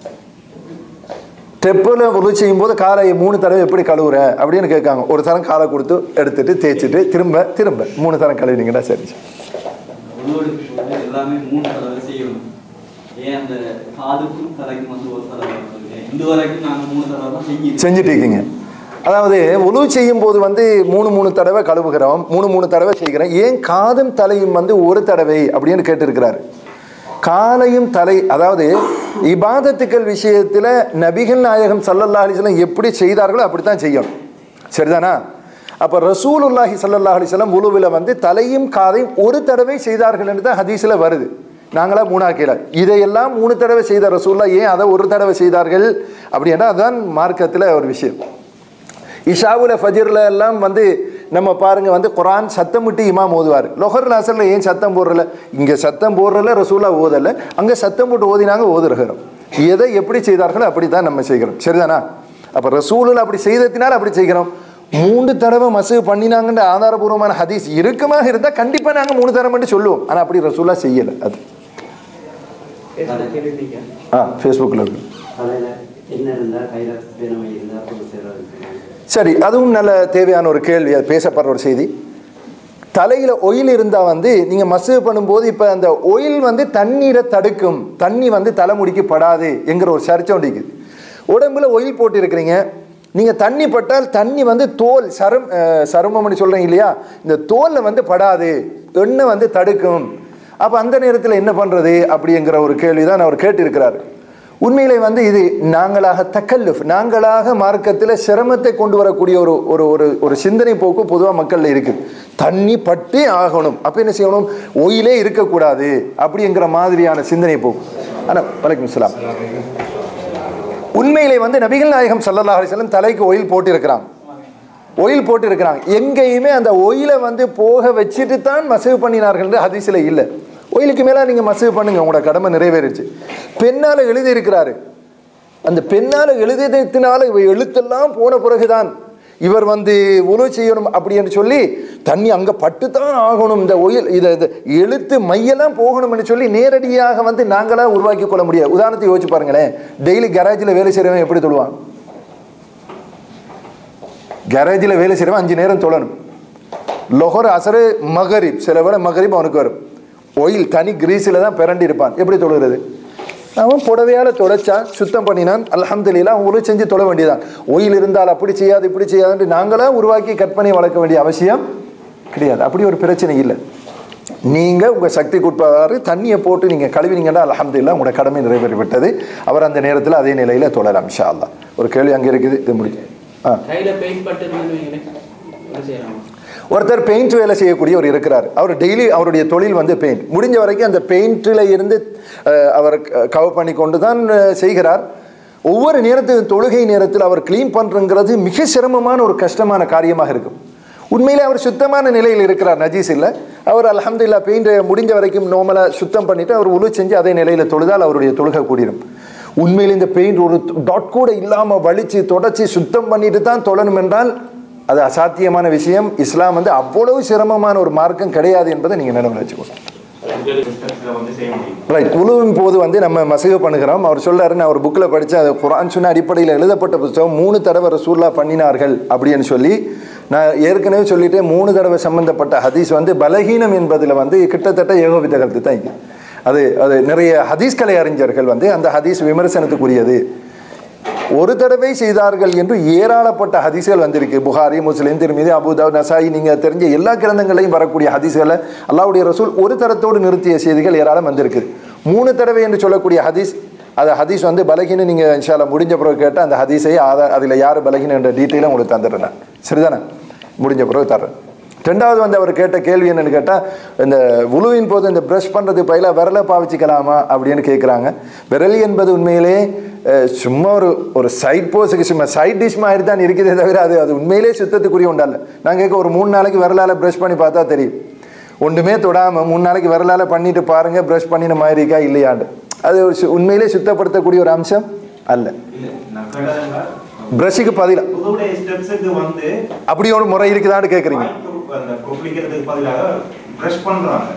ஸ்டெப்பில் உதவி செய்யும் போது காலை மூணு தடவை எப்படி கழுவுற அப்படின்னு கேட்காங்க ஒரு தரம் காலை கொடுத்து எடுத்துட்டு தேய்ச்சிட்டு திரும்ப திரும்ப மூணு தரம் கழுவினீங்கன்னா சரி உணவெடுக்கும் போது எல்லாமே மூணு தடவை செய்யணும் ஏன் அந்த காதுக்கும் தலைக்கும் வந்து ஒரு தடவை வந்திருக்கேன் இந்த வரைக்கும் நாங்கள் மூணு தடவை தான் செஞ்சிருக்கோம் செஞ்சுட்டு இருக்கீங்க அதாவது உழவு செய்யும் போது வந்து மூணு மூணு தடவை கழுவுகிறோம் மூணு மூணு தடவை செய்கிறோம் ஏன் காதும் தலையும் வந்து ஒரு தடவை அப்படின்னு கேட்டிருக்கிறாரு காலையும் தலை அதாவது இபாதத்துக்கள் விஷயத்துல நபிகள் நாயகம் ஸல்லல்லாஹு அலைஹி வஸல்லம் எப்படி செய்தார்களோ அப்படித்தான் செய்யணும் சரிதானா அப்ப ரசூலுல்லாஹி ஸல்லல்லாஹு அலைஹி வஸல்லம் உழுவில் வந்து தலையும் காதையும் ஒரு தடவை செய்தார்கள் என்று தான் ஹதீஸ்ல வருது நாங்களா மூணாக்கல இதையெல்லாம் மூணு தடவை செய்த ரசூல்லா ஏன் அதை ஒரு தடவை செய்தார்கள் அப்படின்னா அதுதான் மார்க்கத்துல ஒரு விஷயம் இஷாவுல ஃபஜ்ர்ல எல்லாம் வந்து நம்ம பாருங்க வந்து குரான் சத்தமிட்டு இமாம் ஓதுவார் லொஹர் அசர்ல ஏன் சத்தம் போடுறல இங்க சத்தம் போடுறல ரசூலா ஓதல அங்க சத்தம் போட்டு ஓதினாங்க ஓதுறகிறோம் எதை எப்படி செய்தார்களோ அப்படி தான் நம்ம செய்கிறோம் சரிதானா அப்ப ரசூலில் அப்படி செய்ததினால் அப்படி செய்கிறோம் மூன்று தடவை மசு பண்ணினாங்கன்ற ஆதாரபூர்வமான ஹதீஸ் இருக்குமாக இருந்தா கண்டிப்பா நாங்க மூணு தடவை மட்டும் சொல்லுவோம் ஆனா அப்படி ரசூலா செய்யல அது கேள்விங்க ஆ ஃபேஸ்புக்கில் இருக்கு தலையில் என்ன இருந்தால் கையில் பெருமை இருந்தால் பொது சேர சரி அதுவும் நல்ல தேவையான ஒரு கேள்வி அது பேசப்படுற ஒரு செய்தி தலையில் ஒயில் இருந்தால் வந்து நீங்கள் மசூ பண்ணும்போது இப்போ அந்த ஒயில் வந்து தண்ணீரை தடுக்கும் தண்ணி வந்து தலைமுடிக்கு படாது என்கிற ஒரு சர்ச்சை ஒன்று இருக்குது உடம்புல ஒயில் போட்டு இருக்கிறீங்க நீங்கள் தண்ணி பட்டால் தண்ணி வந்து தோல் சரும் அஹ், சருமம்னு சொல்கிறீங்க இல்லையா இந்த தோலில் வந்து படாது எண்ணெய் வந்து தடுக்கும் அப்போ அந்த நேரத்தில் என்ன பண்ணுறது அப்படிங்கிற ஒரு கேள்வி தான் அவர் கேட்டிருக்கிறார் உண்மையிலே வந்து இது நாங்களாக தக்கல்லுஃப் நாங்களாக மார்க்கத்தில் சிரமத்தை கொண்டு வரக்கூடிய ஒரு ஒரு ஒரு ஒரு சிந்தனை போக்கு பொதுவாக மக்களில் இருக்குது தண்ணி பட்டே ஆகணும் அப்போ என்ன செய்யணும் ஒயிலே இருக்கக்கூடாது அப்படிங்கிற மாதிரியான சிந்தனை போக்கு ஆனால் வலைக்கம் சலாம் உண்மையிலே வந்து நபிகள் நாயகம் ஸல்லல்லாஹு அலைஹி வஸல்லம் தலைக்கு ஒயில் போட்டிருக்கிறாங்க ஒயில் போட்டு இருக்கிறாங்க எங்கேயுமே அந்த ஒயிலை வந்து போக வச்சுட்டு தான் மசகு பண்ணினார்கள் ஹதீஸில் இல்லை ஒயிலுக்கு மேலே நீங்கள் மசகு பண்ணுங்க உங்களோட கடமை நிறைவேறிச்சு பெண்ணால் எழுதி இருக்கிறாரு அந்த பெண்ணால் எழுதியதுனால இவ எழுத்தெல்லாம் போன பிறகுதான் இவர் வந்து உணவு செய்யணும் அப்படின்னு சொல்லி தண்ணி அங்கே பட்டு தான் ஆகணும் இந்த ஒயில் இதை இதை எழுத்து மையெல்லாம் போகணும்னு சொல்லி நேரடியாக வந்து நாங்களாக உருவாக்கி கொள்ள முடியாது உதாரணத்தை யோசிச்சு பாருங்களேன் டெய்லி கராஜில் வேலை செய்கிறவன் எப்படி தொழுவான் கேரேஜில் வேலை செய்கிறவன் அஞ்சு நேரம் தொழணும் லொஹர் அசரு மகரிப் சில வேளை மகரிப் அவனுக்கு வரும் ஒயில் தனி கிரீஸில் தான் பிறண்டி இருப்பான் எப்படி தொழுகிறது அவன் புடவையால் தொடச்சான் சுத்தம் பண்ணினான் அல்ஹம்துலில்லாஹ் அவன் உருவ செஞ்சு தொழ வேண்டியதான் ஒயில் இருந்தால் அப்படி செய்யாது இப்படி செய்யாதுன்னு நாங்களா உருவாக்கி கற்பனை வளர்க்க வேண்டிய அவசியம் கிடையாது அப்படி ஒரு பிரச்சனை இல்லை நீங்கள் உங்கள் சக்திக்கு உட்படாரு தண்ணியை போட்டு நீங்கள் கழுவினீங்கன்னா அல்ஹம்துலில்லாஹ் உங்களோட கடமை நிறைவேறிவிட்டது அவர் அந்த நேரத்தில் அதே நிலையில் தொழலாம் இன்ஷா அல்லாஹ் ஒரு கேள்வி அங்கே இருக்குது இது முடிக்கும் ஆ கையில பெயிண்ட் பட்டு என்ன செய்யலாம் ஒருத்தர் பெயிண்ட் வேலை செய்யக்கூடியவர் இருக்கிறார் அவர் டெய்லி அவருடைய தொழில் வந்து பெயிண்ட் முடிஞ்ச வரைக்கும் அந்த பெயிண்டில் இருந்து அஹ், அவர் கவர் பண்ணி கொண்டு தான் அஹ், செய்கிறார் ஒவ்வொரு நேரத்தில் தொழுகை நேரத்தில் அவர் க்ளீன் பண்ணுறங்கிறது மிக சிரமமான ஒரு கஷ்டமான காரியமாக இருக்கும் உண்மையிலே அவர் சுத்தமான நிலையில் இருக்கிறார் நஜீஸ் இல்லை அவர் அல்ஹம்துலில்லாஹ் பெயிண்ட் முடிஞ்ச வரைக்கும் நோமலாக சுத்தம் பண்ணிட்டு அவர் உழு செஞ்சு அதே நிலையில் தொழுதால் அவருடைய தொழுகை கூடிடும் உண்மையில் இந்த பெயிண்ட் ஒரு டாட் கூட இல்லாமல் வலிச்சு தொடச்சி சுத்தம் பண்ணிட்டு தான் தொழணும் என்றால் அது அசாத்தியமான விஷயம் இஸ்லாம் வந்து அவ்வளவு சிரமமான ஒரு மார்க்கம் கிடையாது என்பதை நீங்கள் நினைவு வச்சுக்கோங்க வந்து செய்ய முடியும் ரைட் உழுவின் போது வந்து நம்ம மசகு பண்ணுகிறோம் அவர் சொல்றாரு நான் ஒரு புக்கில் படித்தேன் அது குரான் சொன்ன அடிப்படையில் எழுதப்பட்ட புத்தகம் மூணு தடவை ரசூல்லா பண்ணினார்கள் அப்படின்னு சொல்லி நான் ஏற்கனவே சொல்லிட்டேன் மூணு தடவை சம்பந்தப்பட்ட ஹதீஸ் வந்து பலகீனம் என்பதில் வந்து கிட்டத்தட்ட ஏகோபித்த கருத்து தான் இங்கே அது அது நிறைய ஹதீஸ் கலை அறிஞர்கள் வந்து அந்த ஹதீஸ் விமர்சனத்துக்குரியது ஒரு தடவை செய்தார்கள் என்று ஏராளப்பட்ட ஹதீஸ்கள் வந்திருக்கு புகாரி முஸ்லிம் திருமீது அபுதாப் நசாயி நீங்கள் தெரிஞ்ச எல்லா கிரந்தங்களையும் வரக்கூடிய ஹதீஸ்களை அல்லாவுடைய ரசூல் ஒரு தரத்தோடு நிறுத்திய செய்திகள் ஏராளம் வந்திருக்கு மூணு தடவை என்று சொல்லக்கூடிய ஹதீஸ் அது ஹதீஸ் வந்து பலகீனம் நீங்கள் இன்ஷால்லா முடிஞ்ச பிறகு கேட்டால் அந்த ஹதீஸை ஆதா அதில் யார் பலகீனம் என்ற டீட்டெயிலும் உங்களுக்கு தந்துடுறேன் நான். சரிதானே முடிஞ்ச பிறகு தர்றேன் ரெண்டாவது வந்து அவர் கேட்ட கேள்வி என்னன்னு கேட்டால் இந்த உழுவின் போது இந்த ப்ரஷ் பண்ணுறது பயில விரலை பாவிச்சிக்கலாமா அப்படின்னு கேட்குறாங்க விரல் என்பது உண்மையிலே அஹ், சும்மா ஒரு ஒரு சைட் போஸுக்கு சும்மா சைட் டிஷ் மாதிரி தான் இருக்குதே தவிர அது அது உண்மையிலே சுத்தத்துக்குரிய உண்டால நான் கேட்க ஒரு மூணு நாளைக்கு விரலால் ப்ரஷ் பண்ணி பார்த்தா தெரியும் ஒன்றுமே தொடாமல் மூணு நாளைக்கு விரலால் பண்ணிட்டு பாருங்க ப்ரஷ் பண்ணின மாதிரி இருக்கா இல்லையாண்டு அது ஒரு சு- உண்மையிலே சுத்தப்படுத்தக்கூடிய ஒரு அம்சம் அல்ல இல்ல நான் கேட்டதுன்னா ப்ரஷ்ஷுக்கு பதிலாக புதுவுடைய ஸ்டெப்ஸுக்கு வந்து அப்படி ஒரு முறை இருக்குதான்னு கேட்குறீங்க வாய்ப்பு அந்த குளிக்கிறதுக்கு பதிலாக ப்ரஷ் பண்றாங்க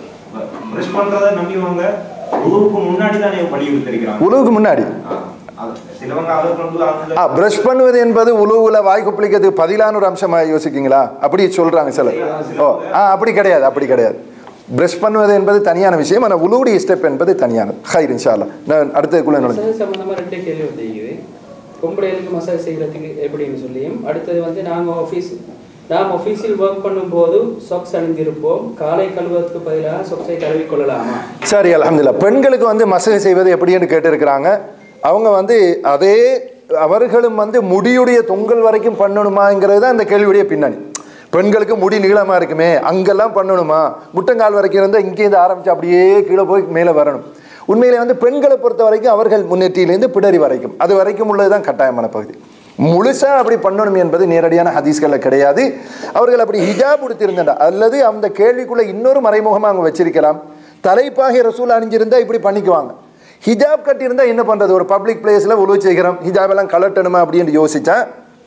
ப்ரஷ் பண்றத நம்பிவங்க உருவுக்கு முன்னாடி தானே வலியுறுத்திருக்கிறாங்க உழுவுக்கு முன்னாடி ஆ, அது சிலவங்க அதை கொண்டு ஆ அவங்க பிரஷ் பண்ணுவது என்பது உழுவுல வாய் குப்பளிக்கிறதுக்கு பதிலான ஒரு அம்சமா யோசிக்கீங்களா அப்படி சொல்றாங்க சிலர் ஓ ஆ அப்படி கிடையாது அப்படி கிடையாது பிரஷ் பண்ணுவது என்பது தனியான விஷயம் ஆனால் உழுவுடைய ஸ்டெப் என்பது தனியானது ஹைர் இன்ஷால்லா நான் அடுத்ததுக்குள்ள நுழைஞ்சு மசாஜ் சம்பந்தமா ரெண்டு கேள்வி வந்துருக்குது பொம்பளைகளுக்கு மசாஜ் செய்யறதுக்கு எப்படின்னு சொல்லியும் அடுத்தது வந்து நாங்க ஆஃபீஸ் நாம் ஆஃபீஸில் ஒர்க் பண்ணும்போது சொக்ஸ் அணிந்திருப்போம் காலை கழுவதற்கு பதிலாக சொக்ஸை கழுவிக் கொள்ளலாமா சரி அல்ஹம்துலில்லாஹ் பெண்களுக்கு வந்து மசகு செய்வது எப்படின்னு கேட்டிருக்கிறாங்க அவங்க வந்து அதே அவர்களும் வந்து முடியுடைய தொங்கல் வரைக்கும் பண்ணணுமாங்கிறது தான் இந்த கேள்வியுடைய பின்னணி பெண்களுக்கு முடி நீளமாக இருக்குமே அங்கெல்லாம் பண்ணணுமா முட்டங்கால் வரைக்கும் இருந்தால் இங்கேருந்து ஆரம்பித்து அப்படியே கீழே போய் மேலே வரணும் உண்மையிலே வந்து பெண்களை பொறுத்த வரைக்கும் அவர்கள் முன்னேற்றியிலேருந்து பிடரி வரைக்கும் அது வரைக்கும் உள்ளது தான் கட்டாயமான பகுதி முழுசா அப்படி பண்ணணும் என்பது நேரடியான ஹதீஸ்களில் கிடையாது அவர்கள் அப்படி ஹிஜாப் உடுத்திருந்தா அல்லது அந்த கேள்விக்குள்ள இன்னொரு மறைமுகமாக அவங்க வச்சிருக்கலாம் தலைப்பாகி ரசூல் அணிஞ்சிருந்தா இப்படி பண்ணிக்குவாங்க ஹிஜாப் கட்டியிருந்தா என்ன பண்றது ஒரு பப்ளிக் பிளேஸ்ல உழவு செய்கிறோம் ஹிஜாப் எல்லாம் கலட்டணுமா அப்படின்னு யோசிச்சா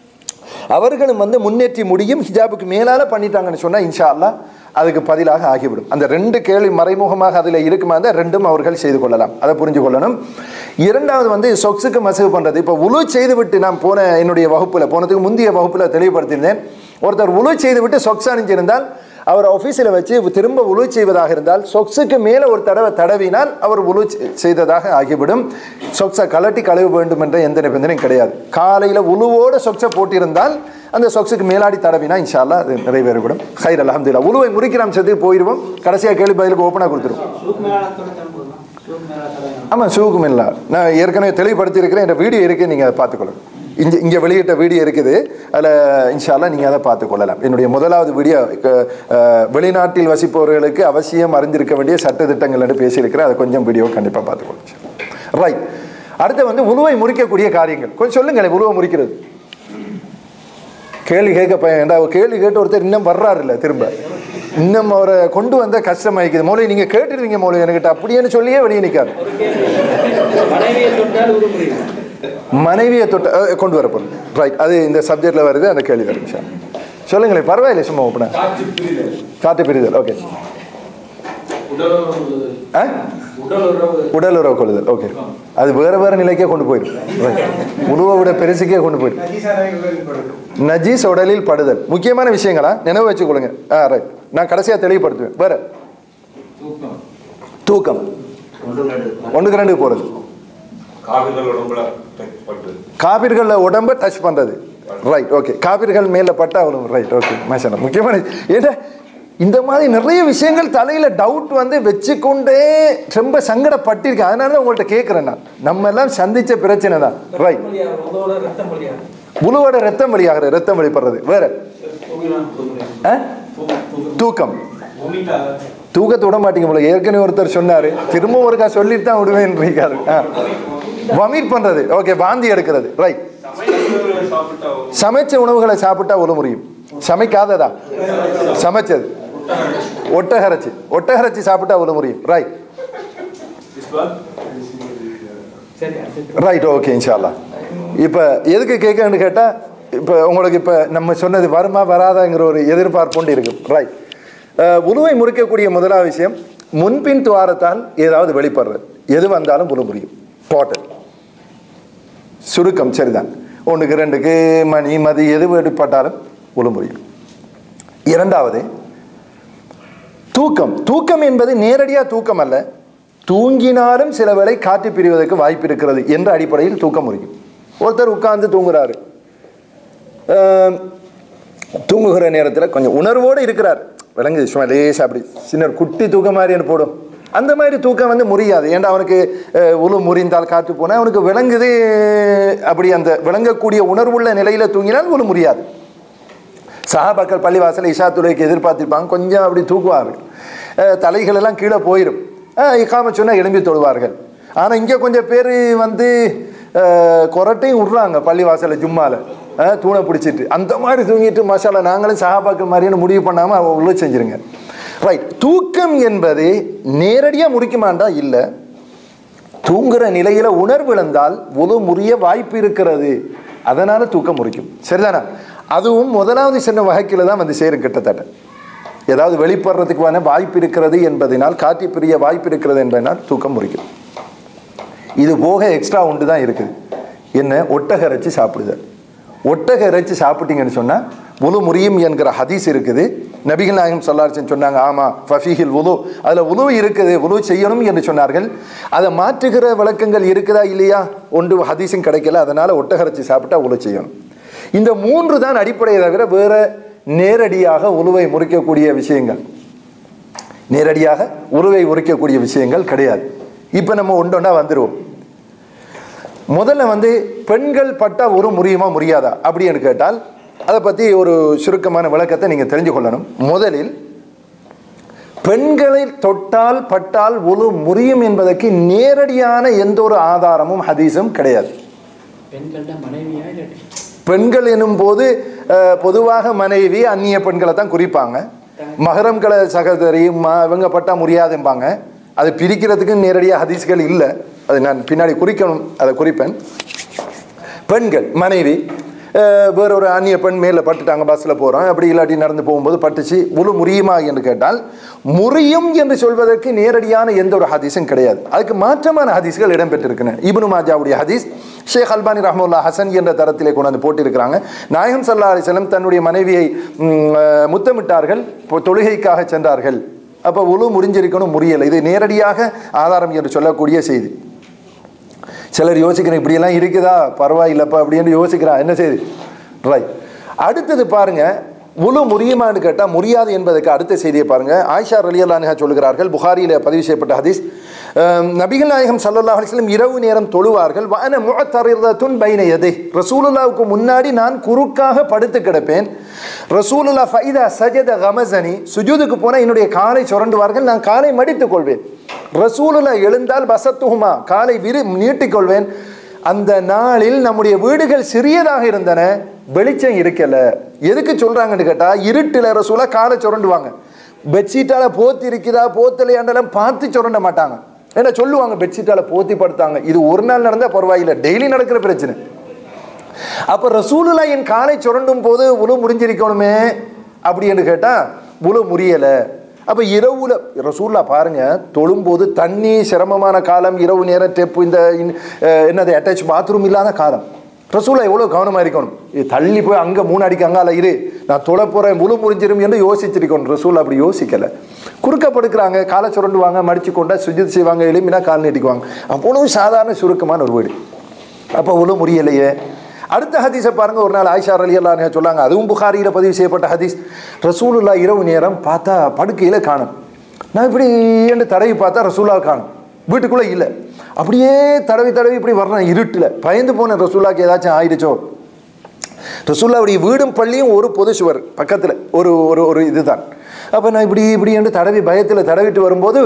அவர்களும் வந்து முன்னேற்றி முடியும் ஹிஜாபுக்கு மேலால பண்ணிட்டாங்கன்னு சொன்னா இன்ஷா அல்லாஹ் அதுக்கு பதிலாக ஆகிவிடும் அந்த ரெண்டு கேள்வி மறைமுகமாக அதில் இருக்குமா இருந்தால் ரெண்டும் அவர்கள் செய்து கொள்ளலாம் அதை புரிஞ்சு கொள்ளணும் இரண்டாவது வந்து சொக்ஸுக்கு மசகு பண்ணுறது இப்போ உழு செய்து விட்டு நான் போன என்னுடைய வகுப்பில் போனதுக்கு முந்தைய வகுப்பில் தெளிவுபடுத்தியிருந்தேன் ஒருத்தர் உழு செய்து விட்டு சொக்ஸ் அணிஞ்சிருந்தால் அவர் ஆஃபீஸில் வச்சு திரும்ப உழு செய்வதாக இருந்தால் சொக்ஸுக்கு மேலே ஒரு தடவை தடவினால் அவர் உழு செய்ததாக ஆகிவிடும் சொக்ஸை கலட்டி கழுவ வேண்டும் என்ற எந்த நிபந்தனையும் கிடையாது காலையில் உழுவோடு சொக்ஸை போட்டிருந்தால் அந்த சொக்ஸுக்கு மேலாடி தடவினா இன்ஷால்லா அது நிறைவேறிவிடும் ஹைர் அலமதுல்லா உழுவை முறிக்கிற அம்சத்துக்கு போயிடுவோம் கடைசியாக கேள்வி பதிலுக்கு ஓப்பனாக கொடுத்துருவோம் ஷூக் மேலாத்தோட தான் போடலாம் ஷூக் மேலாத்தோட ஆமாம் ஷூக்கும் இல்லை நான் ஏற்கனவே தெளிவுபடுத்தி இருக்கிறேன் என் வீடியோ இருக்குது நீங்கள் அதை பார்த்துக்கொள்ளுங்க இங்கே இங்கே வெளியிட்ட வீடியோ இருக்குது அதில் இன்ஷால்லா நீங்கள் அதை பார்த்துக்கொள்ளலாம் என்னுடைய முதலாவது வீடியோ க- அஹ், வெளிநாட்டில் வசிப்பவர்களுக்கு அவசியம் அறிந்திருக்க வேண்டிய சட்ட திட்டங்கள் என்று பேசியிருக்கிறேன் அதை கொஞ்சம் வீடியோ கண்டிப்பாக பார்த்துக்கொள்ளுங்க ரைட் அடுத்து வந்து உருவை முறிக்கக்கூடிய காரியங்கள் கொஞ்சம் சொல்லுங்களேன் உருவை முறிக்கிறது கேள்வி கேட்க பையன் ஏண்டா கேள்வி கேட்டு ஒருத்தர் இன்னும் வர்றாரு இல்லை திரும்ப இன்னும் அவரை கொண்டு வந்த கஷ்டமாயிக்குது மோளை நீங்கள் கேட்டுருவீங்க மோளை என்கிட்ட அப்படியேன்னு சொல்லியே வெளியே நிற்காரு ஒரு கேள்வி மனைவியை தொட்டால் உருமுறியும் மனைவியை தொட்ட அஹ், கொண்டு வர பொருள் ரைட் அது இந்த சப்ஜெக்ட்ல வருது அந்த கேள்வி வரும் இன்ஷா அல்லாஹ். சொல்லுங்களேன் பரவாயில்லை சும்மா ஓப்பனா காற்று பிரிதல் காட்டு பிரிதல் ஓகே உடலுறவு ஆ உடலுறவு உடல் உறவு கொள்ளுதல் ஓகே அது வேற வேற நிலைக்கே கொண்டு போயிடும் Right. உருவை விட பெருசுக்கே கொண்டு போயிடும் நஜீசான உடலில் படுது நஜீஸ் உடலில் படுதல் முக்கியமான விஷயங்களா நினைவு வச்சுக்கொள்ளுங்க ஆ ரைட் நான் கடைசியாக தெளிவுபடுத்துவேன் வேற தூக்கம் தூக்கம் ஒன்று ரெண்டு ஒன்றுக்கு ரெண்டு போகிறது காவிர்கள் உடம்புல டச் பட்டு காபிர்களில் உடம்ப டச் பண்ணுறது ரைட் ஓகே காபிர்கள் மேலே பட்டா அவ்வளோ ரைட் ஓகே மேஷனா முக்கியமான ஏன்னா இந்த மாதிரி நிறைய விஷயங்கள் தலையில் டவுட் வந்து வச்சுக்கொண்டே ரொம்ப சங்கடப்பட்டிருக்கு அதனால தான் உங்கள்கிட்ட கேட்குறேன் நான் நம்ம எல்லாம் சந்திச்ச பிரச்சனை தான் ரைட் உதவோட ரத்தம் வழியாக உழுவோட ரத்தம் வழியாகிற ரத்தம் வெளிப்படுறது வேற ஆ? தூக்கம் தூக்கத்தை விட மாட்டீங்க போல ஏற்கனவே ஒருத்தர் சொன்னாரு திரும்ப ஒருக்கா சொல்லிட்டு தான் விடுவேன் இருக்காரு வமீட் பண்றது ஓகே வாந்தி எடுக்கிறது ரைட் சாப்பிட்டா சமைச்ச உணவுகளை சாப்பிட்டா ஒரு முடியும் சமைக்காததா சமைச்சது ஒட்டகரைச்சி ஒட்டகரைச்சி சாப்பிட்டா ஒரு முடியும் ரைட் சரி அடுத்து. ரைட் ஓகே இன்ஷால்லா இப்போ எதுக்கு கேட்கன்னு கேட்டால் இப்போ உங்களுக்கு இப்போ நம்ம சொன்னது வருமா வராதாங்கிற ஒரு எதிர்பார்ப்பு கொண்டு இருக்கு ரைட் உருவை முறிக்கக்கூடிய முதலாவது விஷயம் முன்பின் துவாரத்தால் ஏதாவது வெளிப்படுறது எது வந்தாலும் உரு முடியும் டோட்டல் சுருக்கம் சரிதான் ஒன்றுக்கு ரெண்டுக்கு மணி மதி எது வெளிப்பட்டாலும் உரு முடியும் இரண்டாவது தூக்கம் தூக்கம் என்பது நேரடியாக தூக்கம் அல்ல தூங்கினாலும் சில வேளை காற்று பிரிவதற்கு வாய்ப்பு இருக்கிறது என்ற அடிப்படையில் தூக்கம் முறியும் ஒருத்தர் உட்கார்ந்து தூங்குறாரு ஆம், தூங்குகிற நேரத்தில் கொஞ்சம் உணர்வோடு இருக்கிறார் விளங்குது சும்மா லேசா அப்படி சின்ன ஒரு குட்டி தூக்கம் மாதிரி போடும் அந்த மாதிரி தூக்கம் வந்து முறியாது ஏன்டா அவனுக்கு அஹ், உளு முறிந்தால் காற்று போனால் அவனுக்கு விளங்குது அப்படி அந்த விளங்கக்கூடிய உணர்வுள்ள நிலையில் தூங்கினால் உளு முறியாது சஹாபாக்கள் பள்ளிவாசல் இஷா துறைக்கு எதிர்பார்த்திருப்பாங்க கொஞ்சம் அப்படி தூக்குவார்கள் அஹ் தலைகள் எல்லாம் கீழே போயிடும் இக்காம சொன்னால் எழும்பி தொழுவார்கள் ஆனால் இங்கே கொஞ்சம் பேர் வந்து அஹ், கொரட்டையும் விட்றாங்க பள்ளிவாசலில் ஜும்மால அஹ், தூணை பிடிச்சிட்டு அந்த மாதிரி தூங்கிட்டு மசாலா நாங்களும் சஹாபாக்கள் மாதிரின்னு முடிவு பண்ணாமல் உள்ள செஞ்சிருங்க ரைட் தூக்கம் என்பது நேரடியாக முடிக்குமாண்டா இல்லை தூங்குற நிலையில உணர்வு இழந்தால் உது முறிய வாய்ப்பு இருக்கிறது அதனால தூக்கம் முறிக்கும் சரிதானா அதுவும் முதலாவது சின்ன வகைக்கில தான் வந்து சேரும் கிட்டத்தட்ட ஏதாவது வெளிப்படுறதுக்கான வாய்ப்பு இருக்கிறது என்பதனால் காட்டி பிரிய வாய்ப்பு இருக்கிறது என்பதனால் தூக்கம் முறிக்கும் இது போக எக்ஸ்ட்ரா ஒன்று தான் இருக்குது என்ன ஒட்டக இறைச்சி சாப்பிடுதல் ஒட்டக இறைச்சி சாப்பிட்டீங்கன்னு சொன்னால் முழு முறியும் என்கிற ஹதீஸ் இருக்குது நபிகள் நாயகம் சொல்லார்ச்சன் சொன்னாங்க ஆமாம் ஃபஃபீஹில் உலு அதில் உலு இருக்குது உலு செய்யணும் என்று சொன்னார்கள் அதை மாற்றுகிற விளக்கங்கள் இருக்குதா இல்லையா ஒன்று ஹதீஸும் கிடைக்கல அதனால் ஒட்டக இறைச்சி சாப்பிட்டா உலு செய்யணும் இந்த மூன்று தான் அடிப்படையை தவிர வேற நேரடியாக உழுவை முறிக்கக்கூடிய விஷயங்கள் நேரடியாக உருவை உரிக்கக்கூடிய விஷயங்கள் கிடையாது இப்போ நம்ம ஒன்றொண்டா வந்துடுவோம் முதல்ல வந்து பெண்கள் பட்டா ஒரு முறியுமா முறியாதா அப்படின்னு கேட்டால் அதை பற்றி ஒரு சுருக்கமான விளக்கத்தை நீங்கள் தெரிஞ்சு கொள்ளணும் முதலில் பெண்களை தொட்டால் பட்டால் ஒரு முறியும் என்பதற்கு நேரடியான எந்த ஒரு ஆதாரமும் ஹதீஸும் கிடையாது பெண்கள்ட மனைவியா இல்லாட்டி பெண்கள் எனும் போது அஹ், பொதுவாக மனைவி அந்நிய பெண்களை தான் குறிப்பாங்க மகரம்களை சகோதரி ம இவங்க பட்டா முடியாதும்பாங்க அது பிரிக்கிறதுக்கு நேரடியாக ஹதீஸ்கள் இல்லை அது நான் பின்னாடி குறிக்கணும் அதை குறிப்பேன் பெண்கள் மனைவி அஹ், வேற ஒரு அந்நிய பெண் மேலே பட்டுட்டாங்க பஸ்ஸில் போகிறோம் அப்படி இல்லாட்டி நடந்து போகும்போது பட்டுச்சு உழு முறியுமா என்று கேட்டால் முறியும் என்று சொல்வதற்கு நேரடியான எந்த ஒரு ஹதீஸும் கிடையாது அதுக்கு மாற்றமான ஹதீஸ்கள் இடம்பெற்றிருக்கின்றன இப்னு மாஜாவுடைய ஹதீஸ் ஷேக் அல்பானி ரஹமுல்லா ஹசன் என்ற தரத்திலே கொண்டு வந்து போட்டிருக்கிறாங்க நாயகம் சல்லா அலிஸ்லம் தன்னுடைய மனைவியை ம், அஹ், முத்தமிட்டார்கள் இப்போ தொழுகைக்காக சென்றார்கள் அப்போ உழு முறிஞ்சிருக்கணும் முறியலை இது நேரடியாக ஆதாரம் என்று சொல்லக்கூடிய செய்தி சிலர் யோசிக்கிறேன் இப்படியெல்லாம் இருக்குதா பரவாயில்லப்பா அப்படின்னு யோசிக்கிறான் என்ன செய்யுது ரைட் அடுத்தது பாருங்க முழு முறியுமான்னு கேட்டால் முடியாது என்பதற்கு அடுத்த செய்தியை பாருங்க ஆயிஷா ரலியல்லானுஹா சொல்கிறார்கள் புகாரியில் பதிவு செய்யப்பட்ட ஹதீஸ் அஹ், நபிகள் நாயகம் ஸல்லல்லாஹு அலைஹி வஸல்லம் இரவு நேரம் தொழுவார்கள் வான முஅத்தரிதத்துன் பைன யதை ரசூலுல்லாவுக்கு முன்னாடி நான் குறுக்காக படுத்து கிடப்பேன் ரசூலுல்லா ஃபைதா சஜத கமசனி சுஜூதுக்கு போனால் என்னுடைய காலை சுரண்டுவார்கள் நான் காலை மடித்துக் கொள்வேன் ரசூலுல்லா எழுந்தால் பசத்துகுமா காலை விரு நீட்டிக்கொள்வேன் அந்த நாளில் நம்முடைய வீடுகள் சிறியதாக இருந்தன வெளிச்சம் இருக்கல எதுக்கு சொல்றாங்கன்னு கேட்டா இருட்டுல ரசூலா காலை சுரண்டுவாங்க பெட்ஷீட்டால போத்தி இருக்குதா போத்தலையாண்டெல்லாம் பார்த்து சுரண்ட மாட்டாங்க ஏன்னா சொல்லுவாங்க பெட்ஷீட்டால போத்தி படுத்தாங்க இது ஒரு நாள் நடந்தா பரவாயில்லை டெய்லி நடக்கிற பிரச்சனை அப்ப ரசூலுல்லா என் காலை சுரண்டும் போது உழு முடிஞ்சிருக்கணுமே அப்படின்னு கேட்டா உழு முறியல அப்ப இரவுல ரசூல்லா பாருங்க தொழும்போது தண்ணி சிரமமான காலம் இரவு நேரம் டெப்பு இந்த இன்- அஹ் என்னது அட்டாச் பாத்ரூம் இல்லாத காலம் ரசூலா எவ்வளவு கவனமா இருக்கணும் இது தள்ளி போய் அங்க மூணு அடிக்கு அங்கால இரு நான் தொழ போறேன் முழு முறிஞ்சிரும் என்று யோசிச்சிருக்கணும் ரசூல் அப்படி யோசிக்கல குறுக்க படுக்கிறாங்க காலை சுரண்டுவாங்க மடிச்சு கொண்டா சுஜித் செய்வாங்க எலும்பினா கால் நீட்டிக்குவாங்க அவ்வளவு சாதாரண சுருக்கமான ஒரு வீடு அப்போ உழு முறியலையே அடுத்த ஹதீஸை பாருங்க ஒரு நாள் ஆயிஷா அலி அல்லா சொல்லாங்க அதுவும் புகாரியில் பதிவு செய்யப்பட்ட ஹதீஸ் ரசூலுல்லா இரவு நேரம் பார்த்தா படுக்கையில் காணும் நான் இப்படி என்று தடவி பார்த்தா ரசூலா காணும் வீட்டுக்குள்ளே இல்லை அப்படியே தடவி தடவி இப்படி வரணும் இருட்டில் பயந்து போன ரசூலாக்கு ஏதாச்சும் ஆயிடுச்சோ ரசூல்லாவுடைய வீடும் பள்ளியும் ஒரு பொது சுவர் பக்கத்தில் ஒரு ஒரு ஒரு இதுதான் அப்போ நான் இப்படி இப்படி என்று தடவி பயத்தில் தடவிட்டு வரும்போது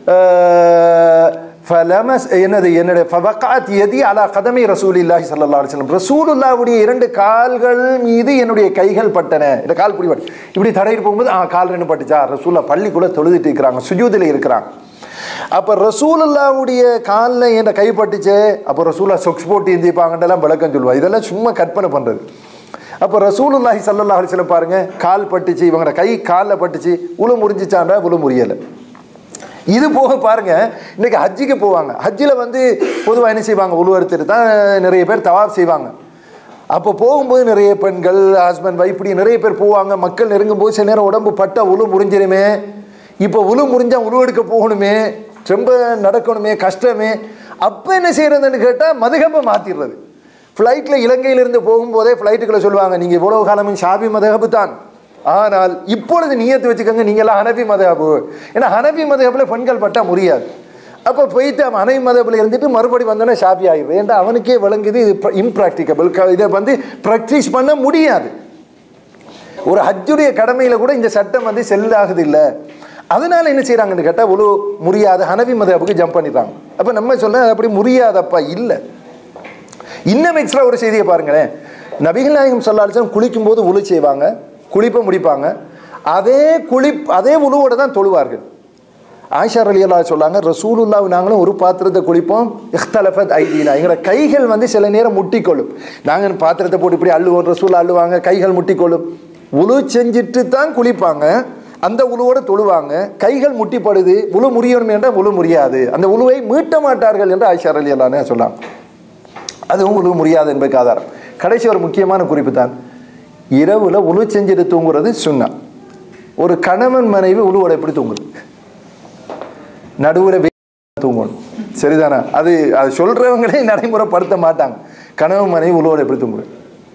ஆஹ், ஃபலமஸ் என்னது என்னுடைய ஃபவகாத் எதி அலா கதமை ரசூலில்லாஹி ஸல்லல்லாஹு அலைஹி வஸல்லம் ரசூலுல்லாவுடைய இரண்டு கால்கள் மீது என்னுடைய கைகள் பட்டன இந்த கால் பிடி பட்டு இப்படி தடவிட்டு போகும்போது ஆ கால் ரெண்டு பட்டுச்சா ரசூல்லா பள்ளிக்குள்ளே தொழுதுட்டு இருக்கிறாங்க சுஜூதில் இருக்கிறாங்க அப்போ ரசூலுல்லாவுடைய காலில் என் கை பட்டுச்சே அப்போ ரசூலா சொக்ஸ் போட்டு எந்திப்பாங்கன்றெல்லாம் விளக்கம் சொல்லுவா இதெல்லாம் சும்மா கற்பனை பண்ணுறது அப்போ ரசூலுல்லாஹி ஸல்லல்லாஹு அலைஹி வஸல்லம் பாருங்க கால் பட்டுச்சு இவங்களோட கை காலில் பட்டுச்சு உளு முறிஞ்சிச்சாண்டா உளு முறியலை இது போக பாருங்க இன்னைக்கு ஹஜ்ஜிக்கு போவாங்க ஹஜ்ஜில் வந்து பொதுவாக என்ன செய்வாங்க உழு எடுத்துட்டு தான் நிறைய பேர் தவாப் செய்வாங்க அப்போ போகும்போது நிறைய பெண்கள் ஹஸ்பண்ட் வைஃப் இப்படி நிறைய பேர் போவாங்க மக்கள் நெருங்கும் போது சில நேரம் உடம்பு பட்டா உழு முறிஞ்சிருமே இப்போ உழு முறிஞ்சா உழு எடுக்க போகணுமே ரொம்ப நடக்கணுமே கஷ்டமே அப்போ என்ன செய்யறதுன்னு கேட்டால் மதுகப்பை மாற்றிடுறது ஃப்ளைட்டில் இலங்கையிலிருந்து போகும்போதே ஃப்ளைட்டுக்குள்ள சொல்லுவாங்க நீங்கள் இவ்வளவு காலமும் ஷாபி மதகபு தான் ஆனால் இப்பொழுது நியத்து வச்சுக்கோங்க நீங்களாம் ஹனபி மதகபு ஏன்னா ஹனபி மதகபில் பெண்கள் பட்டா முடியாது அப்போ போயிட்டு அவன் அனை மதபில் இருந்துட்டு மறுபடி வந்தோன்னே ஷாப்பி ஆகிடுது ஏன்டா அவனுக்கே விளங்குது இது இம்ப்ராக்டிகபிள் இதை வந்து ப்ராக்டிஸ் பண்ண முடியாது ஒரு ஹஜ்ஜுடைய கடமையில் கூட இந்த சட்டம் வந்து செல்லாகுது இல்லை அதனால என்ன செய்கிறாங்கன்னு கேட்டால் ஒரு முடியாத ஹனவி மதபுக்கு ஜம்ப் பண்ணிடுறாங்க அப்போ நம்ம சொல்ல அப்படி முடியாதப்பா இல்லை இன்னும் எக்ஸ்ட்ரா ஒரு செய்தியை பாருங்களேன் நபிகள் நாயகம் சொல்லாலும் குளிக்கும் போது உழு செய்வாங்க குளிப்பை முடிப்பாங்க அதே குளி அதே உழுவோட தான் தொழுவார்கள் ஆயிஷா அலி அல்லா சொல்லாங்க ரசூலுல்லாவை நாங்களும் ஒரு பாத்திரத்தை குளிப்போம் இஹ்தலஃபத் ஐதீனா எங்களோட கைகள் வந்து சில நேரம் முட்டிக்கொள்ளும் நாங்கள் பாத்திரத்தை போட்டு இப்படி அள்ளுவோம் ரசூல் அள்ளுவாங்க கைகள் முட்டிக்கொள்ளும் உழு செஞ்சுட்டு தான் குளிப்பாங்க அந்த உழுவோட தொழுவாங்க கைகள் முட்டிப்படுது உழு முறியணும் என்றால் உழு முடியாது அந்த உழுவை மீட்ட மாட்டார்கள் என்று ஆயிஷா அலி அல்லானே சொன்னாங்க அதுவும் உழு முடியாது என்பதுக்கு ஆதாரம் கடைசி ஒரு முக்கியமான குறிப்பு தான் இரவுல உழு செஞ்சுட்டு தூங்குறது சுண்ணா ஒரு கணவன் மனைவி உழுவோட எப்படி தூங்குது நடுவுல வே- தூங்கணும் சரிதானா அது அது சொல்றவங்களே நடைமுறைப்படுத்த மாட்டாங்க கணவன் மனைவி உழுவோட எப்படி தூங்குறது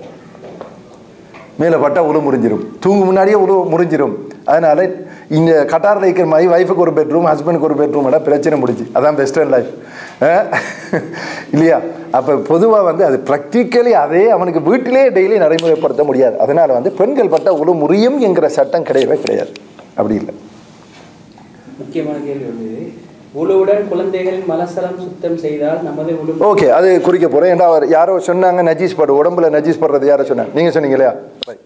மேலே பட்டா உழு முறிஞ்சிரும் தூங்கு முன்னாடியே உழு முறிஞ்சிரும் அதனால இங்க கட்டாரில் இருக்கிற மாதிரி ஒய்ஃபுக்கு ஒரு பெட்ரூம் ஹஸ்பண்டுக்கு ஒரு பெட்ரூம் பிரச்சனை முடிஞ்சு அதான் வெஸ்டர்ன் லைஃப் இல்லையா அப்போ பொதுவாக வந்து அது ப்ராக்டிக்கலி அதே அவனுக்கு வீட்டிலே டெய்லி நடைமுறைப்படுத்த முடியாது அதனால வந்து பெண்கள் பட்ட உழு முறியும் என்கிற சட்டம் கிடையவே கிடையாது அப்படி இல்லை முக்கியமான கேள்வி வந்து உழுவுடன் குழந்தைகளின் மலசலம் சுத்தம் செய்தால் நமது உழு ஓகே அது குறிக்க போகிறேன் ஏன்னா அவர் யாரோ சொன்னாங்க நஜீஸ் படு உடம்புல நஜீஸ் படுறது யாரோ சொன்னாங்க நீங்கள் சொன்னீங்க இல்லையா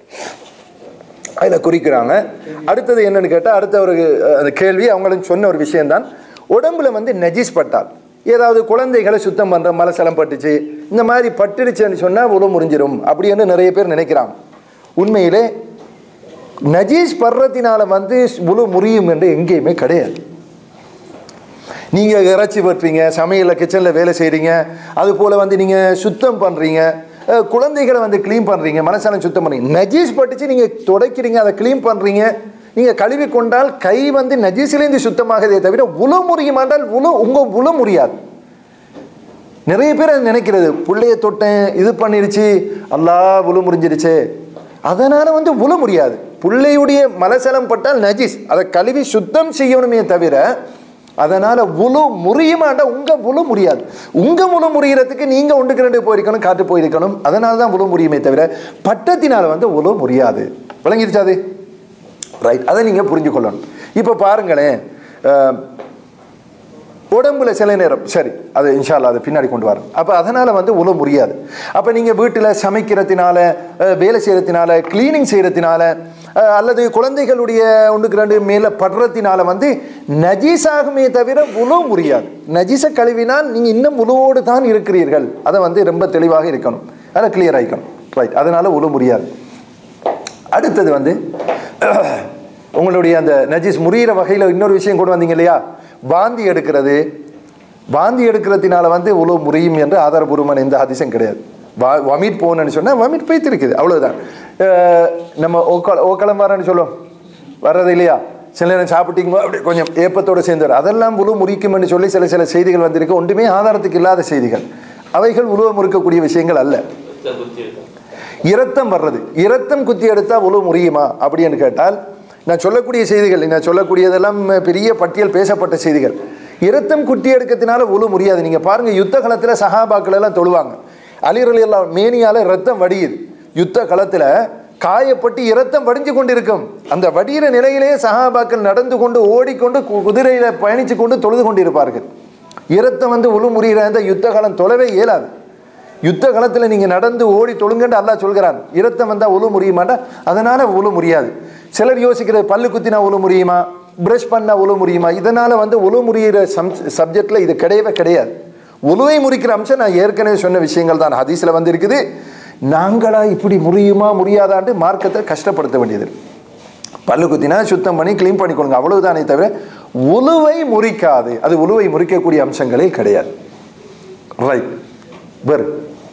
அதில் குறிக்கிறாங்க அடுத்தது என்னன்னு கேட்டால் அடுத்த ஒரு அஹ், அந்த கேள்வி அவங்களுக்கு சொன்ன ஒரு விஷயம்தான் உடம்புல வந்து நஜீஸ் பட்டால் ஏதாவது குழந்தைகளை சுத்தம் பண்ணுற மலசலம் பட்டுச்சு இந்த மாதிரி பட்டுடுச்சுன்னு சொன்னால் உழு முறிஞ்சிரும் அப்படின்னு நிறைய பேர் நினைக்கிறாங்க உண்மையிலே நஜீஸ் படுறதுனால வந்து உழு முறியும் என்று எங்கேயுமே கிடையாது நீங்கள் இறைச்சி வெட்டுறீங்க சமையலில் கிச்சனில் வேலை செய்கிறீங்க அது போல் வந்து நீங்கள் சுத்தம் பண்ணுறீங்க அஹ், குழந்தைகளை வந்து க்ளீன் பண்ணுறீங்க மனசாலம் சுத்தம் பண்ணுறீங்க நஜீஸ் பட்டுச்சு நீங்கள் துடைக்கிறீங்க அதை க்ளீன் பண்ணுறீங்க நீங்கள் கழுவி கொண்டால் கை வந்து நஜீஸ்லேருந்து சுத்தமாகதே தவிர உளு முறியுமாண்டால் உளு உங்கள் உளு முறியாது நிறைய பேர் அது நினைக்கிறது புள்ளைய தொட்டேன் இது பண்ணிருச்சு அல்லா உளு முறிஞ்சிருச்சு அதனால வந்து உளு முடியாது புள்ளையுடைய மலசலம் பட்டால் நஜீஸ் அதை கழுவி சுத்தம் செய்யணுமே தவிர அதனால உழு முறியுமாண்டா உங்க உழு முடியாது உங்க முழு முறியறதுக்கு நீங்க ஒன்றுக்கு ரெண்டு போயிருக்கணும் காட்டு போயிருக்கணும் அதனால தான் உழு முறியுமே தவிர பட்டத்தினால வந்து உழு முடியாது விளங்கிருச்சா அது ரைட் அதை நீங்க புரிஞ்சு கொள்ளணும் இப்போ பாருங்களேன் அஹ், உடம்புல சில நேரம் சரி அது இன்ஷால்லா அது பின்னாடி கொண்டு வரோம் அப்போ அதனால் வந்து உழவு முடியாது அப்போ நீங்கள் வீட்டில் சமைக்கிறதுனால அஹ், வேலை செய்கிறதுனால க்ளீனிங் செய்கிறதுனால அஹ், அல்லது குழந்தைகளுடைய ஒன்றுக்கு ரெண்டு மேலே படுறதுனால வந்து நஜீஸாகுமே தவிர உழவு முடியாது நஜீஸை கழுவினால் நீங்கள் இன்னும் உழுவோடு தான் இருக்கிறீர்கள் அதை வந்து ரொம்ப தெளிவாக இருக்கணும் அதை கிளியர் ஆகிக்கணும் ரைட் அதனால் உழவு முடியாது அடுத்தது வந்து உங்களுடைய அந்த நஜீஸ் முறியிற வகையில் இன்னொரு விஷயம் கொண்டு வந்தீங்க இல்லையா வாந்தி எடுக்கிறது வாந்தி எடுக்கிறதுனால வந்து உழவு முறியும் என்று ஆதாரபூர்வமான எந்த ஹதிசம் கிடையாது வா வமிட் போகணும்னு சொன்னால் வமிட் போய்த்திருக்குது அவ்வளவுதான் அஹ் நம்ம ஓக்கல ஓக்களம் வரேன்னு சொல்லுவோம் வர்றது இல்லையா சில நேரம் சாப்பிட்டீங்க அப்படி கொஞ்சம் ஏப்பத்தோடு சேர்ந்து வரும் அதெல்லாம் உழு முறிக்கும்னு சொல்லி சில சில செய்திகள் வந்திருக்கு ஒன்றுமே ஆதாரத்துக்கு இல்லாத செய்திகள் அவைகள் உழுவ முறுக்கக்கூடிய விஷயங்கள் அல்ல இரத்தம் வர்றது இரத்தம் குத்தி எடுத்தா உழவு முறியுமா அப்படின்னு கேட்டால் நான் சொல்லக்கூடிய செய்திகள் நான் சொல்லக்கூடியதெல்லாம் பெரிய பட்டியல் பேசப்பட்ட செய்திகள் இரத்தம் குத்தி எடுக்கிறதுனால உழு முடியாது நீங்க பாருங்க யுத்த களத்துல சஹாபாக்கள் எல்லாம் தொழுவாங்க அலிரலி எல்லாம் மேனியால ரத்தம் வடியுது யுத்த களத்துல காயப்பட்டு இரத்தம் வடிஞ்சு கொண்டிருக்கும் அந்த வடிகிற நிலையிலேயே சஹாபாக்கள் நடந்து கொண்டு ஓடிக்கொண்டு கு- குதிரையில பயணிச்சு கொண்டு தொழுது கொண்டிருப்பார்கள் இரத்தம் வந்து உழு முறிகிற அந்த யுத்த காலம் தொலைவே இயலாது யுத்த காலத்தில் நீங்கள் நடந்து ஓடி தொழுங்கன்னு அல்லாஹ் சொல்கிறான் இரத்தம் வந்தால் உழு முடியுமாண்டா அதனால் உழு முடியாது சிலர் யோசிக்கிறது பல்லு குத்தினா உழு முடியுமா ப்ரஷ் பண்ணா உழு முடியுமா இதனால் வந்து உழு முறிகிற சம் சப்ஜெக்டில் இது கிடையவே கிடையாது உழுவை முறிக்கிற அம்சம் நான் ஏற்கனவே சொன்ன விஷயங்கள் தான் ஹதீஸில் வந்து இருக்குது நாங்களா இப்படி முறியுமா முடியாதான்ட்டு மார்க்கத்தை கஷ்டப்படுத்த வேண்டியது பல்லு குத்தினா சுத்தம் பண்ணி க்ளீன் பண்ணி கொடுங்க அவ்வளவுதானே தவிர உழுவை முறிக்காது அது உழுவை முறிக்கக்கூடிய அம்சங்களே கிடையாது ரைட் வேறு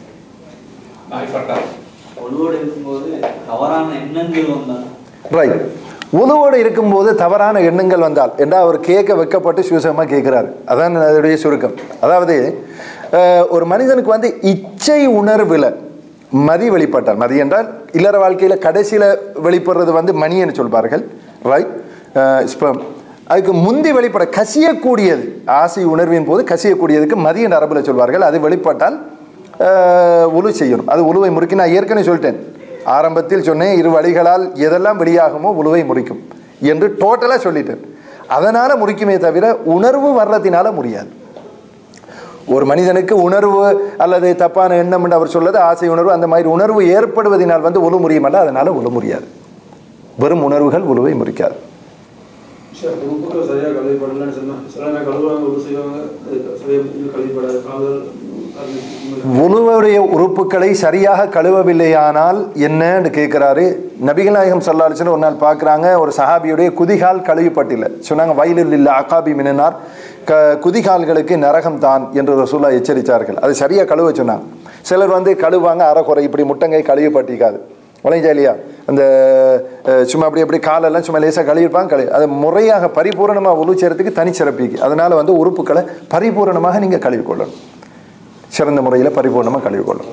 ஒழுவோடு இருக்கும்போது தவறான எண்ணங்கள் வந்தால் ரைட் உழுவோடு இருக்கும்போது தவறான எண்ணங்கள் வந்தால் என்றால் அவர் கேட்க வைக்கப்பட்டு சுயசமாக கேட்குறாரு அதான் அதனுடைய சுருக்கம் அதாவது அஹ், ஒரு மனிதனுக்கு வந்து இச்சை உணர்வில் மதி வெளிப்பட்டால் மதி என்றால் இல்லற வாழ்க்கையில் கடைசியில் வெளிப்படுறது வந்து மணின்னு சொல்வார்கள் ரைட் ஸ்பெர்ம் அதுக்கு முந்தி வெளிப்பட கசியக்கூடியது ஆசை உணர்வின் போது கசியக்கூடியதுக்கு மதி என்ற அரபில் சொல்வார்கள் அது வெளிப்பட்டால் அஹ், உழு செய்யணும் அது உழுவை முறுக்கி நான் ஏற்கனவே சொல்லிட்டேன் ஆரம்பத்தில் சொன்னேன் இரு வழிகளால் எதெல்லாம் வெளியாகுமோ உழுவை முறிக்கும் என்று டோட்டலாக சொல்லிட்டேன் அதனால முறிக்குமே தவிர உணர்வு வர்றதினால முடியாது ஒரு மனிதனுக்கு உணர்வு அல்லது தப்பான எண்ணம் என்று அவர் சொல்லது ஆசை உணர்வு அந்த மாதிரி உணர்வு ஏற்படுவதனால் வந்து உழு முறியுமல்ல அதனால உழு முடியாது வெறும் உணர்வுகள் உழுவை முறிக்காது உறுப்புகள் சரியாக கழுவிப்படலன்னு சொன்னா சில நேரம் கழுவுவாங்க ஒரு செய்வாங்க அது சரியா இது கழுவிப்படாது காதல் அது உழுவுடைய உறுப்புகளை சரியாக கழுவவில்லையானால் என்னன்னு கேட்குறாரு நபிகள் நாயகம் சல்லாலிச்சுன்னு ஒரு நாள் பார்க்குறாங்க ஒரு சஹாபியுடைய குதிகால் கழுவிப்பட்டில்லை சொன்னாங்க வயலில் இல்ல அகாபி மினனார் க குதிகால்களுக்கு நரகம் தான் என்று ரசூலா எச்சரித்தார்கள் அது சரியாக கழுவ சொன்னாங்க சிலர் வந்து கழுவாங்க அறக்குறை இப்படி முட்டங்கை கழுவிப்பட்டிருக்காது விளைஞ்சா இல்லையா அந்த அஹ், சும்மா அப்படி அப்படி காலெல்லாம் சும்மா லேசாக கழுவிருப்பாங்க கழுவி அதை முறையாக பரிபூரணமாக உழு செய்கிறதுக்கு தனிச்சிறப்பிக்கு அதனால் வந்து உறுப்புகளை பரிபூரணமாக நீங்கள் கழுவிக்கொள்ளணும் சிறந்த முறையில் பரிபூர்ணமாக கழுவி கொள்ளும்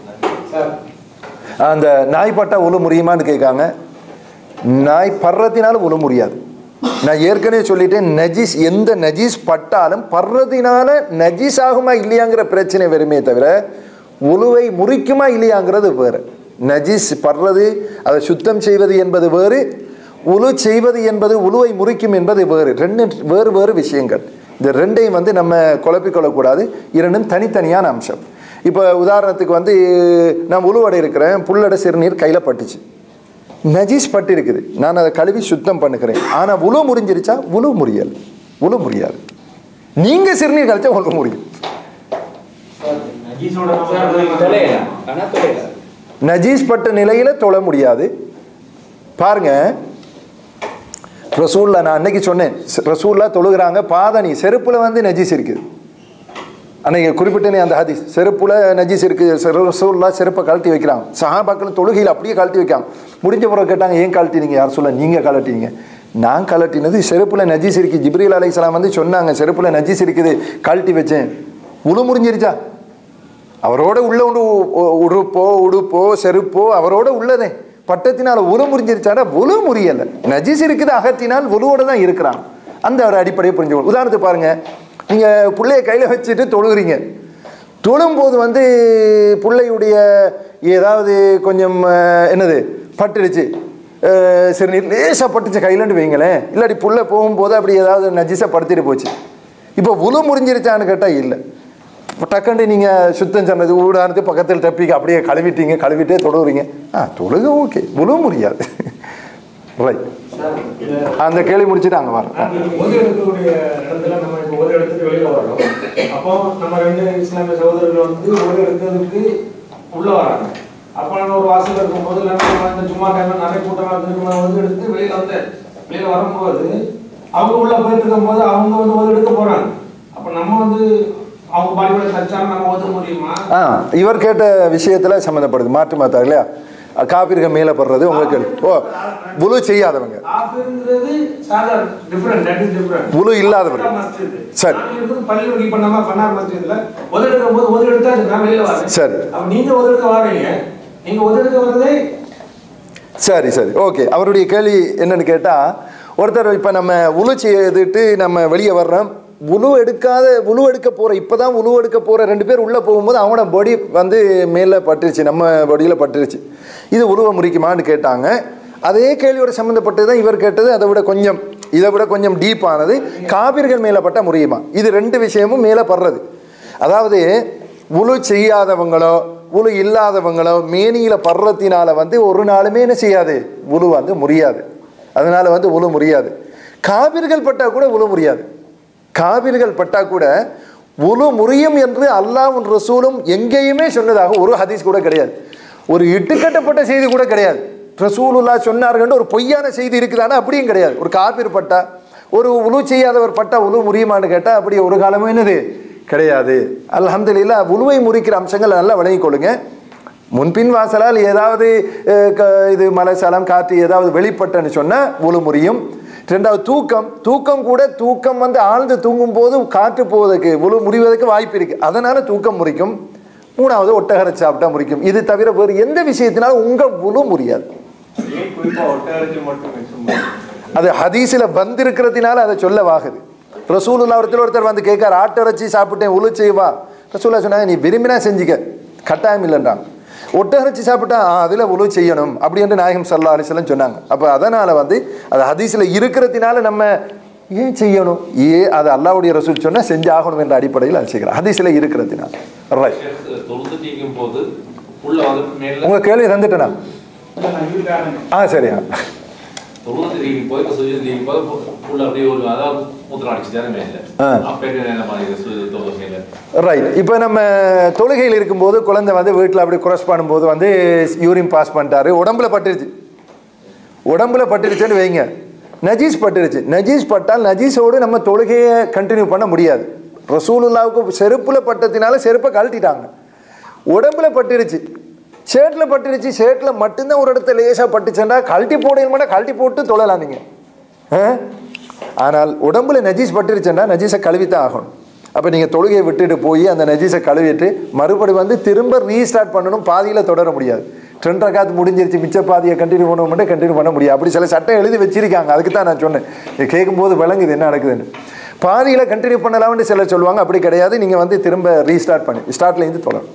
அந்த நாய் பட்டா உழு முடியுமான்னு கேட்காங்க நாய் படுறதினால உழு முடியாது நான் ஏற்கனவே சொல்லிட்டேன் நஜீஸ் எந்த நஜீஸ் பட்டாலும் படுறதினால நஜீஸ் ஆகுமா இல்லையாங்கிற பிரச்சனை வருமே தவிர உழுவை முறிக்குமா இல்லையாங்கிறது வேறு நஜீஸ் படுறது அதை சுத்தம் செய்வது என்பது வேறு உழு செய்வது என்பது உழுவை முறிக்கும் என்பது வேறு ரெண்டு வேறு வேறு விஷயங்கள் இந்த ரெண்டையும் வந்து நம்ம குழப்பிக்கொள்ளக்கூடாது இரண்டும் தனித்தனியான அம்சம் இப்போ உதாரணத்துக்கு வந்து நான் உழுவடை இருக்கிறேன் புல்லடை சிறுநீர் கையில் பட்டுச்சு நஜீஸ் பட்டு இருக்குது நான் அதை கழுவி சுத்தம் பண்ணுகிறேன் ஆனால் உழு முறிஞ்சிருச்சா உழு முறியல் உழு முறியாது நீங்க சிறுநீர் கழிச்சா உங்களுக்கு முடியும் நஜீஸோட தொலையலாம் ஆனா தொலையலாம் நஜீஸ் பட்ட நிலையில தொழ முடியாது பாருங்க ரசூல்லா நான் அன்னைக்கு சொன்னேன் ரசூல்லா தொழுகிறாங்க பாதணி செருப்புல வந்து நஜீஸ் இருக்குது அன்னைக்கு குறிப்பிட்டேனே அந்த ஹதீஸ் செருப்புல நஜீஸ் இருக்கு செரு- ரசூல்லா செருப்பை கழட்டி வைக்கிறாங்க சஹாபாக்கள் தொழுகையில் அப்படியே கழட்டி வைக்காங்க முடிஞ்ச பிறகு கேட்டாங்க ஏன் கழட்டினீங்க யார் சொல்ல நீங்க கழட்டினீங்க நான் கழட்டினது செருப்புல நஜீஸ் இருக்கு ஜிப்ரீல் அலைஹிஸ்ஸலாம் வந்து சொன்னாங்க செருப்புல நஜீஸ் இருக்குது கழட்டி வச்சேன் உழு முறிஞ்சிருச்சா அவரோட உள்ள உண்டு உ- உடுப்போ உடுப்போ செருப்போ அவரோட உள்ளதே பட்டத்தினால் உரு முறிஞ்சிருச்சாடா உழு முறியல நஜீஸ் இருக்குது அகத்தினால் உருவோட தான் இருக்கிறான் அந்த ஒரு அடிப்படையை புரிஞ்சுக்கணும் உதாரணத்துக்கு பாருங்க நீங்க புள்ளைய கையில வச்சுட்டு தொழுகிறீங்க தொழும்போது வந்து பிள்ளையுடைய ஏதாவது கொஞ்சம் அஹ், என்னது பட்டுடுச்சு அஹ், சிறுநீர் லேசாக பட்டுச்சு கையிலண்டு வைங்களேன் இல்லாட்டி புள்ள போகும்போது அப்படி ஏதாவது நஜீஸாக படுத்திட்டு போச்சு இப்போ உழு முறிஞ்சிருச்சான்னு கேட்டால் இல்லை இப்போ டக்குண்டு நீங்கள் சுத்தம் சொன்னது ஊடானது பக்கத்தில் டப்பிக்கு அப்படியே கழுவிட்டீங்க கழுவிட்டே தொடுறீங்க ஆ தொழுக ஓகே முழு முடியாது ரைட் அந்த கேள்வி முடிச்சுட்டு அங்கே வரேன் ஒது எடுக்கக்கூடிய இடத்துல நம்ம இப்போ ஒது எடுத்துட்டு வெளியில வர்றோம் அப்போ நம்ம ரெண்டு இஸ்லாமிய சகோதரர்கள் வந்து ஒது எடுக்கிறதுக்கு உள்ள வராங்க அப்போ நம்ம ஒரு வாசல் இருக்கும்போது இல்லை நம்ம வந்து சும்மா டைம்ல நிறைய கூட்டமாக இருக்கும்போது ஒது எடுத்து வெளியில வந்து வெளியில வரும்போது அவங்க உள்ள போயிட்டு இருக்கும்போது அவங்க வந்து ஒது எடுக்க போறாங்க அப்போ நம்ம வந்து அவங்க பாடியோட தச்சாலும் நம்ம ஒது முடியுமா ஆ இவர் கேட்ட விஷயத்தில் சம்மந்தப்படுது மாற்று மாத்தார் இல்லையா காப்பீர்கள் மேலே படுறது உங்களுக்கு ஓ புழு செய்யாதவங்க ஆஃபருங்கிறது சாதாரண டிஃபரெண்ட் தட் இஸ் டிஃபரெண்ட் புழு இல்லாதவர்கள் சரி பள்ளி இப்ப நம்ம பண்ணார் மஸ்ஜித்ல ஒதுக்கெடுக்கும் போது ஒதுக்கெடுத்தா நான் வெளியில வரேன் சரி அப்ப நீங்க ஒதுக்க வரீங்க நீங்க ஒதுக்க வர்றதே சரி சரி ஓகே அவருடைய கேள்வி என்னன்னு கேட்டால் ஒருத்தர் இப்போ நம்ம உழு செய்துட்டு நம்ம வெளியே வர்றோம் உழு எடுக்காத உழு எடுக்க போகிற இப்போ தான் உழு எடுக்க போகிற ரெண்டு பேர் உள்ளே போகும்போது அவனோட பொடி வந்து மேலே பட்டுருச்சு நம்ம பொடியில் பட்டுருச்சு இது உருவ முறிக்குமான்னு கேட்டாங்க அதே கேள்வியோட சம்மந்தப்பட்டது தான் இவர் கேட்டது அதை விட கொஞ்சம் இதை விட கொஞ்சம் டீப்பானது காபிர்கள் மேலே பட்ட முறியுமா இது ரெண்டு விஷயமும் மேலே படுறது அதாவது உழு செய்யாதவங்களோ உழு இல்லாதவங்களோ மேனியில் படுறத்தினால வந்து ஒரு நாளுமே என்ன செய்யாது உழு வந்து முடியாது அதனால வந்து உழு முடியாது காபிர்கள் பட்டா கூட உழு முடியாது காபிர்கள் பட்டா கூட உழு முறியும் என்று அல்லாஹ்வும் ரசூலும் எங்கேயுமே சொன்னதாக ஒரு ஹதீஸ் கூட கிடையாது ஒரு இட்டுக்கட்டப்பட்ட செய்தி கூட கிடையாது ரசூலுல்லா சொன்னார்கள் ஒரு பொய்யான செய்தி இருக்குதானா அப்படியும் கிடையாது ஒரு காபிர் பட்டா ஒரு உழு செய்யாதவர் பட்டா உழு முறியுமான்னு கேட்டால் அப்படி ஒரு காலமும் என்னது கிடையாது அல்ஹம்துலில்லாஹ் உழுவை முறிக்கிற அம்சங்கள் நல்லா விளங்கிக் கொள்ளுங்க முன்பின் வாசலால் ஏதாவது அஹ், க- இது மலை சலம் காற்று ஏதாவது வெளிப்பட்டன்னு சொன்னால் உழு முறியும் ரெண்டாவது தூக்கம் தூக்கம் கூட தூக்கம் வந்து ஆழ்ந்து தூங்கும் போது காற்று போவதற்கு உழு முறிவதற்கு வாய்ப்பு இருக்கு அதனால தூக்கம் முறிக்கும் மூணாவது ஒட்டகரை சாப்பிட்டா முறிக்கும் இது தவிர வேறு எந்த விஷயத்தினாலும் உங்க உழு முறியாது ஏன் குறிப்பா ஒட்டகரைக்கு மட்டும் mention பண்றீங்க? அது ஹதீஸில் வந்திருக்கிறதுனால அதை சொல்லவாகுது ரசூலுல்லா ஒருத்தர் ஒருத்தர் வந்து கேட்கார் ஆட்டிறைச்சி சாப்பிட்டேன் உழு செய்வா ரசூல்லா சொன்னாங்க நீ விரும்பினா செஞ்சுக்க கட்டாயம் இல்லைன்றாங்க ஒட்டகரைச்சி சாப்பிட்டா ஆ அதில் உழு செய்யணும் அப்படி என்று நாயகம் சல்லா அலிஸ்லாம் சொன்னாங்க அப்போ அதனால் வந்து அது ஹதீஸில் இருக்கிறதுனால நம்ம ஏன் செய்யணும் ஏ அது அல்லாவுடைய ரசூல் சொன்னால் செஞ்சாகணும் என்ற அடிப்படையில் அது செய்கிறோம் ஹதீஸில் இருக்கிறதுனால ரைட் தொழுது தீக்கும் போது உள்ள வந்து மேல உங்கள் கேள்வி தந்துட்டேனா ஆ சரியா தொழுது தீக்கும் போது இப்போ சுஜி தீக்கும் போது உள்ள அப்படியே ஒரு அதாவது மூத்திரம் அடிச்சுட்டாரு மேல ஆ. அப்ப என்ன மாதிரி சு- தொழுகையில ரைட் இப்போ நம்ம தொழுகையில் இருக்கும்போது குழந்தை வந்து வீட்டில் அப்படி குரஸ் பண்ணும்போது வந்து யூரின் பாஸ் பண்ணிட்டாரு உடம்புல பட்டுருச்சு உடம்புல பட்டுருச்சுன்னு வைங்க நஜீஸ் பட்டுருச்சு நஜீஸ் பட்டால் நஜீஸோடு நம்ம தொழுகையை கண்டினியூ பண்ண முடியாது ரசூலுல்லாவுக்கு செருப்புல பட்டத்தினால செருப்பை கழட்டிட்டாங்க உடம்புல பட்டுருச்சு ஷர்ட்டில் பட்டுருச்சு ஷர்ட்டில் மட்டும்தான் ஒரு இடத்துல லேசாக பட்டுச்சுன்னா கழட்டி போடணுமாட்டா கழட்டி போட்டு தொழலாம் நீங்கள் ஆ? ஆனால் உடம்புல நஜீஸ் பட்டுருச்சுன்னா நஜீஸை கழுவித்தான் ஆகணும் அப்போ நீங்கள் தொழுகையை விட்டுட்டு போய் அந்த நஜீஸை கழுவிட்டு மறுபடி வந்து திரும்ப ரீஸ்டார்ட் பண்ணணும் பாதியில் தொடர முடியாது ரெண்டு ரகாத்து முடிஞ்சிருச்சு மிச்ச பாதியை கண்டினியூ பண்ண மட்டும் கண்டினியூ பண்ண முடியாது அப்படி சில சட்டம் எழுதி வச்சிருக்காங்க அதுக்கு தான் நான் சொன்னேன் இது கேட்கும்போது விளங்குது என்ன நடக்குதுன்னு பாதியில் கண்டினியூ பண்ணலாம்னு சிலர் சொல்லுவாங்க அப்படி கிடையாது நீங்கள் வந்து திரும்ப ரீஸ்டார்ட் பண்ணி ஸ்டார்ட்லேருந்து தொடரும்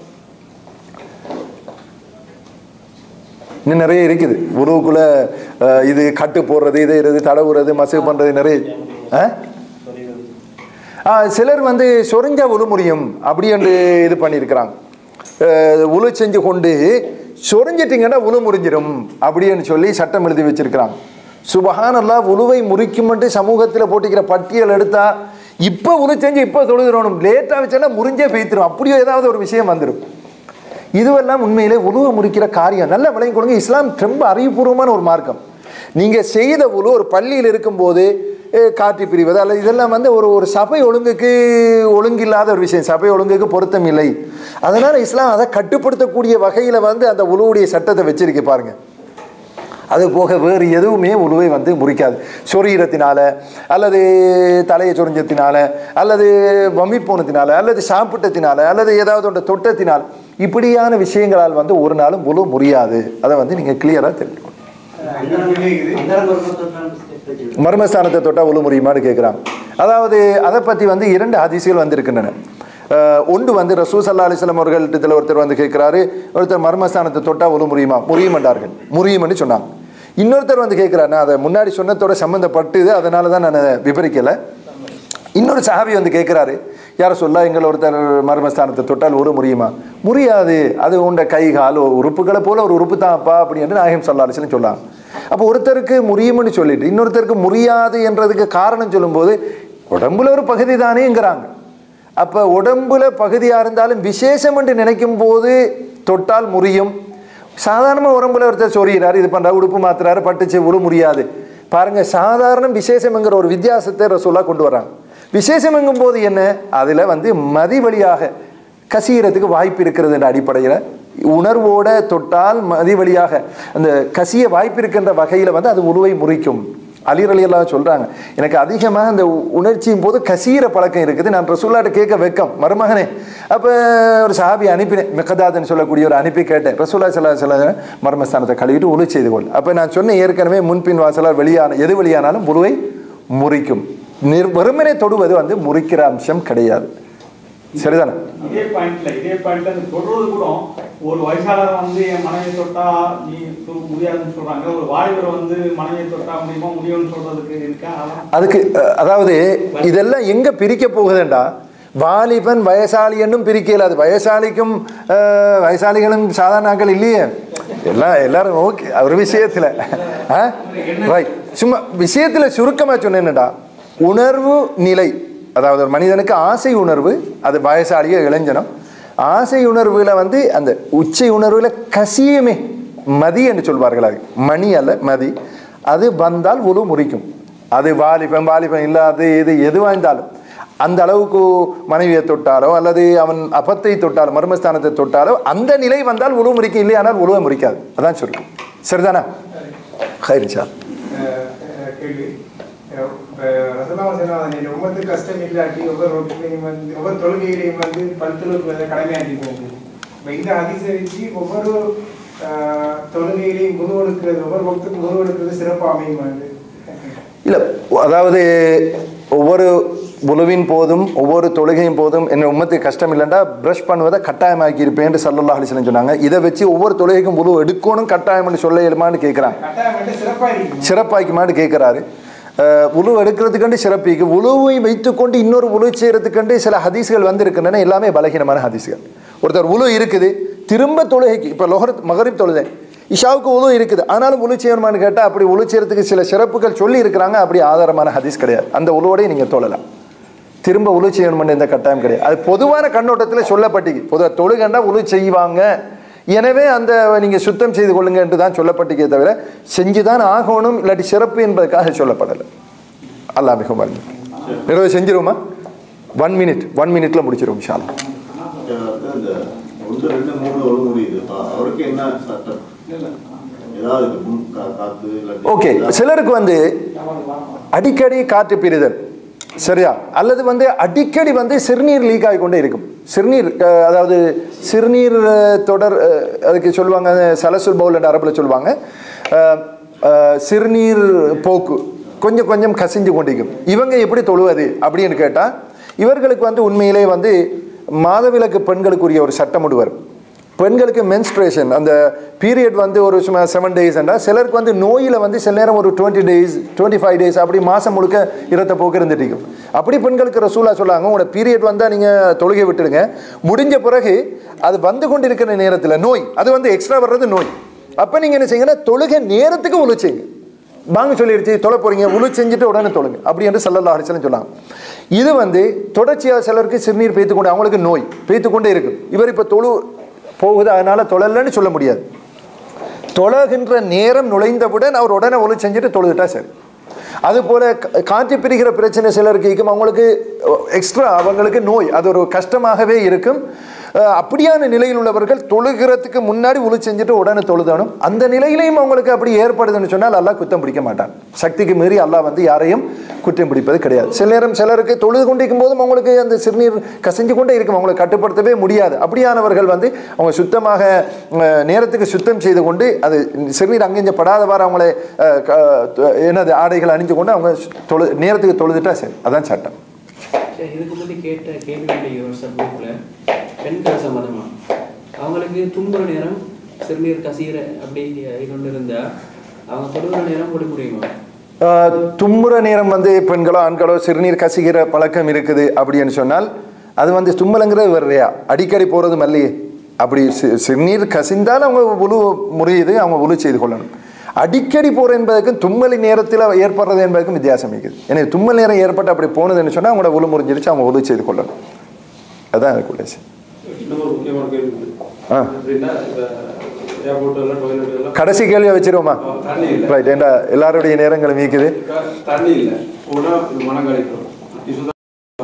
இன்னும் நிறைய இருக்குது உறவுக்குள்ள அஹ், இது கட்டு போடுறது இது இது தடவுறது மசகு பண்ணுறது நிறைய ஆ? ஆ, சிலர் வந்து சொரிஞ்சா உழு முடியும் அப்படி என்று இது பண்ணியிருக்கிறாங்க அஹ், உழு செஞ்சு கொண்டு சொரிஞ்சிட்டிங்கன்னா உழு முறிஞ்சிடும் அப்படின்னு சொல்லி சட்டம் எழுதி வச்சிருக்கிறாங்க சுபஹானல்லா உழுவை முறிக்கும்ட்டு சமூகத்தில் போட்டிக்கிற பட்டியல் எடுத்தா இப்போ உழு செஞ்சு இப்போ தொழுகிறோம் லேட்டாக வச்சா முறிஞ்சே பெய்த்திரும் அப்படியோ ஏதாவது ஒரு விஷயம் வந்துடும் இதுவெல்லாம் உண்மையிலே உருவ முறிக்கிற காரியம் நல்ல விளங்கி கொடுங்க இஸ்லாம் ரொம்ப அறிவுபூர்வமான ஒரு மார்க்கம் நீங்கள் செய்த உழு ஒரு பள்ளியில் இருக்கும்போது அஹ், காற்றி பிரிவது அல்லது இதெல்லாம் வந்து ஒரு ஒரு சபை ஒழுங்குக்கு ஒழுங்கில்லாத ஒரு விஷயம் சபை ஒழுங்குக்கு பொருத்தம் இல்லை அதனால் இஸ்லாம் அதை கட்டுப்படுத்தக்கூடிய வகையில் வந்து அந்த உழுவுடைய சட்டத்தை வச்சிருக்கு பாருங்க அது போக வேறு எதுவுமே உழுவை வந்து முறிக்காது சொரீரத்தினால அல்லது தலையை சொரிஞ்சத்தினால அல்லது வமிப்போனத்தினால அல்லது சாப்பிட்டத்தினால அல்லது ஏதாவது ஒன்று தொட்டத்தினால் இப்படியான விஷயங்களால் வந்து ஒரு நாளும் உழு முறியாது அதை வந்து நீங்கள் கிளியராக தெரிஞ்சுக்கணும் மர்மஸ்தானத்தை தொட்டால் உழு முறியுமான்னு கேட்குறாங்க அதாவது அதை பற்றி வந்து இரண்டு ஹதீசுகள் வந்திருக்கின்றன அஹ் ஒன்று வந்து ரசூ சல்லா அலிஸ்லாம் அவர்கள்ட்ட ஒருத்தர் வந்து கேட்குறாரு ஒருத்தர் மர்மஸ்தானத்தை தொட்டா உழு முறியுமா முறியும் என்றார்கள் முறியும்னு சொன்னாங்க இன்னொருத்தர் வந்து கேட்குறாரு நான் அதை முன்னாடி சொன்னதோட சம்மந்தப்பட்டுது அதனால தான் நான் அதை விவரிக்கலை இன்னொரு சஹாபி வந்து கேட்குறாரு யார சொல்ல எங்கள் ஒருத்தர் மர்மஸ்தானத்தை தொட்டால் ஒரு முறியுமா முடியாது அது உண்ட கை கால் உறுப்புகளை போல ஒரு உறுப்பு தான்ப்பா அப்படின்னு நாயகம் சொல்லா அலிஸ்லாம் சொல்லாங்க அப்போ ஒருத்தருக்கு முறியும்னு சொல்லிட்டு இன்னொருத்தருக்கு முடியாது என்றதுக்கு காரணம் சொல்லும்போது உடம்புல ஒரு பகுதி தானேங்கிறாங்க அப்போ உடம்புல பகுதியாக இருந்தாலும் விசேஷம் என்று நினைக்கும் போது தொட்டால் முறியும் சாதாரணமாக உடம்புல ஒருத்தர் சொறிகிறார் இது பண்ணுறாரு உடுப்பு மாத்துறாரு பட்டுச்சு உழு முடியாது பாருங்க சாதாரண விசேஷம்ங்கிற ஒரு வித்தியாசத்தை ரசூலா கொண்டு வராங்க விசேஷம் எங்கும் போது என்ன அதில் வந்து மதி வழியாக கசியறதுக்கு வாய்ப்பு இருக்கிறது என்ற அடிப்படையில் உணர்வோட தொட்டால் மதி வழியாக அந்த கசிய வாய்ப்பு இருக்கின்ற வகையில் வந்து அது உருவை முறிக்கும் அலிரலி எல்லாம் சொல்றாங்க எனக்கு அதிகமாக அந்த உ- உணர்ச்சியின் போது கசீர பழக்கம் இருக்குது நான் ரசூல்லாட்ட கேட்க வெக்கம் மருமகனே அப்போ ஒரு சாபி அனுப்பினேன் மிக்கதாதுன்னு சொல்லக்கூடிய ஒரு அனுப்பி கேட்டேன் ரசூல்லா சில சில மர்மஸ்தானத்தை கழுவிட்டு உழு செய்து கொள் அப்போ நான் சொன்ன ஏற்கனவே முன்பின் வாசலால் வெளியான எது வெளியானாலும் உருவை முறிக்கும் நிர் வெறுமனே தொடுவது வந்து முறிக்கிற அம்சம் கிடையாது சரிதானே இதே பாயிண்ட்ல இதே பாயிண்ட்ல இந்த தொடுறது கூட ஒரு வயசாளர் வந்து என் மனைவி தொட்டா நீ தொ- முடியாதுன்னு சொல்றாங்க ஒரு வாலிபர் வந்து மனைவியை தொட்டா முடியுமா முடியும்னு சொல்றதுக்கு இருக்கா அதான் அதுக்கு அஹ், அதாவது இதெல்லாம் எங்க பிரிக்க போகுதுண்டா வாலிபன் வயசாளி என்னும் பிரிக்கல அது வயசாளிக்கும் அஹ், வயசாளிகளும் சாதாரண ஆட்கள் இல்லையே எல்லாம் எல்லாரும் ஓகே ஒரு விஷயத்துல ரைட் சும்மா விஷயத்துல சுருக்கமா சொன்னேன்னுடா உணர்வு நிலை அதாவது ஒரு மனிதனுக்கு ஆசை உணர்வு அது வயசாளியோ இளைஞனம் ஆசை உணர்வுல வந்து அந்த உச்சை உணர்வுல கசியுமே மதி என்று சொல்வார்கள் அது மணி அல்ல மதி அது வந்தால் உரு முறிக்கும் அது வாலிபன் வாலிபன் இல்லாது இது எதுவாக இருந்தாலும் அந்த அளவுக்கு மனைவியை தொட்டாலோ அல்லது அவன் அபத்தை தொட்டாலோ மர்மஸ்தானத்தை தொட்டாலோ அந்த நிலை வந்தால் உழு முறிக்கும் இல்லையானால் உழுவ முறிக்காது அதான் சொல்லும் சரிதானா ஹைரிச்சா கேள்வி ரசலாசனாதனில் ஒவ்வொரு கஷ்டம் இல்லாட்டி ஒவ்வொரு ரோட்டிலையும் வந்து ஒவ்வொரு தொழுகையிலையும் வந்து பல்துழுக்கு கடமையாக்கி போகுது இப்போ இந்த அதிசய வச்சு ஒவ்வொரு அஹ், தொழுகையிலையும் முழு எடுக்கிறது ஒவ்வொரு பக்துக்கும் முழு எடுக்கிறது சிறப்பு அமையும் வந்து இல்லை அதாவது ஒவ்வொரு உழுவின் போதும் ஒவ்வொரு தொழுகையின் போதும் என்ன உம்மத்துக்கு கஷ்டம் இல்லைண்டா ப்ரஷ் பண்ணுவதை கட்டாயமாக்கி இருப்பேன் சல்லல்லாஹ் அலிஸ்லம் சொன்னாங்க இதை வச்சு ஒவ்வொரு தொழுகைக்கும் உழு எடுக்கணும் கட்டாயம்னு சொல்ல இயலுமான்னு கேட்குறாங்க கட்டாயம் வந்து சிறப்பாக இருக்கும் சிறப்பாய்க்குமான்னு கேட்குறாரு உழு எடுக்கிறதுக்கண்டு சிறப்பிக்கு உழுவை வைத்துக்கொண்டு இன்னொரு உழு செய்யறதுக்கண்டு சில ஹதீஸ்கள் வந்திருக்கின்றன எல்லாமே பலகீனமான ஹதீஸ்கள் ஒருத்தர் உழு இருக்குது திரும்ப தொழுகைக்கு இப்போ லொஹர் மகரிப் தொழுதேன் இஷாவுக்கு உழு இருக்குது ஆனாலும் உழு செய்யணுமான்னு கேட்டால் அப்படி உழு செய்யறதுக்கு சில சிறப்புகள் சொல்லி இருக்கிறாங்க அப்படி ஆதாரமான ஹதீஸ் கிடையாது அந்த உழுவோடையும் நீங்கள் தொழலாம் திரும்ப உழு செய்யணும்னு எந்த கட்டாயம் கிடையாது அது பொதுவான கண்ணோட்டத்தில் சொல்லப்பட்டிக்கு பொதுவாக தொழுகண்டா உழு செய்வாங்க எனவே அந்த நீங்கள் சுத்தம் செய்து கொள்ளுங்க என்று தான் சொல்லப்பட்டிக்கே தவிர செஞ்சு தான் ஆகணும் இல்லாட்டி சிறப்பு என்பதற்காக சொல்லப்படலை அல்லாஹ் மிகவும் வல்லன். நிறைவு செஞ்சிருவோமா ஒன் மினிட் ஒன் மினிட்ல முடிச்சிருவோம் ஷாலா இந்த ஒன்று ரெண்டு மூணு ஒரு முடியுது அப்ப அவருக்கு என்ன சட்டம் ஏதாவது முன் கா- காத்து இல்லாட்டி ஓகே சிலருக்கு வந்து அடிக்கடி காற்று பிரிதல் சரியா அல்லது வந்து அடிக்கடி வந்து சிறுநீர் லீக் ஆகிக்கொண்டே இருக்கும் சிறுநீர் அஹ், அதாவது சிறுநீர் அஹ், தொடர் அஹ், அதுக்கு சொல்லுவாங்க சலசுல் பவுல் என்ற அரபில் சொல்லுவாங்க அஹ், அஹ், சிறுநீர் போக்கு கொஞ்சம் கொஞ்சம் கசிஞ்சு கொண்டிருக்கும் இவங்க எப்படி தொழுவது அப்படின்னு கேட்டால் இவர்களுக்கு வந்து உண்மையிலே வந்து மாதவிலக்கு பெண்களுக்குரிய ஒரு சட்டம் ஒன்று வரும் பெண்களுக்கு மென்ஸ்ட்ரேஷன் அந்த பீரியட் வந்து ஒரு சும்மா செவன் டேஸ்ண்டா சிலருக்கு வந்து நோயில் வந்து சில நேரம் ஒரு twenty days twenty five days அப்படி மாதம் முழுக்க இரத்த போக்கு இருந்துட்டு இருக்கும் அப்படி பெண்களுக்கு ரசூலா சொல்லாங்க உங்களோட பீரியட் வந்தால் நீங்கள் தொழுகை விட்டுடுங்க முடிஞ்ச பிறகு அது வந்து கொண்டிருக்கிற நேரத்தில் நோய் அது வந்து எக்ஸ்ட்ரா வர்றது நோய் அப்போ நீங்கள் என்ன செய்யுங்கன்னா தொழுகை நேரத்துக்கு உழைச்சிங்க வாங்க சொல்லிடுச்சு தொலை போறீங்க உழு செஞ்சுட்டு உடனே தொழுங்க அப்படி என்று சல்லல்லா அலிஸ்லாம் சொன்னாங்க இது வந்து தொடர்ச்சியாக சிலருக்கு சிறுநீர் பேய்த்து கொண்டு அவங்களுக்கு நோய் பேய்த்து கொண்டே இருக்கும் இவர் இப்போ தொழு போகுது அதனால தொழலன்னு சொல்ல முடியாது தொழகின்ற நேரம் நுழைந்தவுடன் அவர் உடனே ஒளி செஞ்சுட்டு தொழுதுட்டா சரி அதுபோல கா- காற்று பிரிகிற பிரச்சனை சிலருக்கு இருக்கும் அவங்களுக்கு எக்ஸ்ட்ரா அவங்களுக்கு நோய் அது ஒரு கஷ்டமாகவே இருக்கும் அஹ், அப்படியான நிலையில் உள்ளவர்கள் தொழுகிறதுக்கு முன்னாடி உளி செஞ்சுட்டு உடனே தொழுதணும் அந்த நிலையிலையும் அவங்களுக்கு அப்படி ஏற்படுதுன்னு சொன்னால் அல்லாஹ் குத்தம் பிடிக்க மாட்டான் சக்திக்கு மீறி அல்லாஹ் வந்து யாரையும் குற்றம் பிடிப்பது கிடையாது சில நேரம் சிலருக்கு தொழுது கொண்டிருக்கும் போதும் அவங்களுக்கு அந்த சிறுநீர் கசிஞ்சு கொண்டே இருக்கும் அவங்களை கட்டுப்படுத்தவே முடியாது அப்படியானவர்கள் வந்து அவங்க சுத்தமாக அஹ், நேரத்துக்கு சுத்தம் செய்து கொண்டு அது சிறுநீர் அங்கிஞ்ச படாதவாறு அவங்களை அஹ், க- என்னது ஆடைகள் அணிஞ்சு கொண்டு அவங்க தொழு நேரத்துக்கு தொழுதுட்டா சரி அதான் சட்டம் சரி, இதுக்கு முன்னாடி கேட்ட கேள்வி ஒரு சப்ஜெக்ட்ல பெண்கள் சம்மந்தமா அவங்களுக்கு தும்புற நேரம் சிறுநீர் கசீர அப்படி கொண்டு இருந்தா அவங்க தொழுகிற நேரம் போட முடியுமா ஆஹ் தும்முற நேரம் வந்து பெண்களோ ஆண்களோ சிறுநீர் கசிகிற பழக்கம் இருக்குது அப்படின்னு சொன்னால் அது வந்து தும்மலுங்கிறது வர்றையா அடிக்கடி போகிறது மல்லையே அப்படி சி- சிறுநீர் கசிந்தால் அவங்க உழு முறியுது அவங்க உழு செய்து கொள்ளணும் அடிக்கடி போகிற என்பதற்கும் தும்மலி நேரத்தில் ஏற்படுறது என்பதற்கும் வித்தியாசம் இருக்குது எனவே தும்மல் நேரம் ஏற்பட்டு அப்படி போனதுன்னு சொன்னால் அவங்களோட உழு முறிஞ்சிருச்சு அவங்க உழு செய்து கொள்ளணும் அதான் அதுக்குள்ள விஷயம். இன்னொரு முக்கியமான கேள்வி இருக்கு. ஆ எப்படின்னா இப்ப ஏர்போர்ட் எல்லாம் டாய்லெட் எல்லாம் கடைசி கேள்வியை வச்சிருவோமா தண்ணி இல்லை ரைட் ஏண்டா எல்லாருடைய நேரங்களும் மீக்குது தண்ணி இல்லை போனா மனம் கழிக்கிறோம் இதுதான்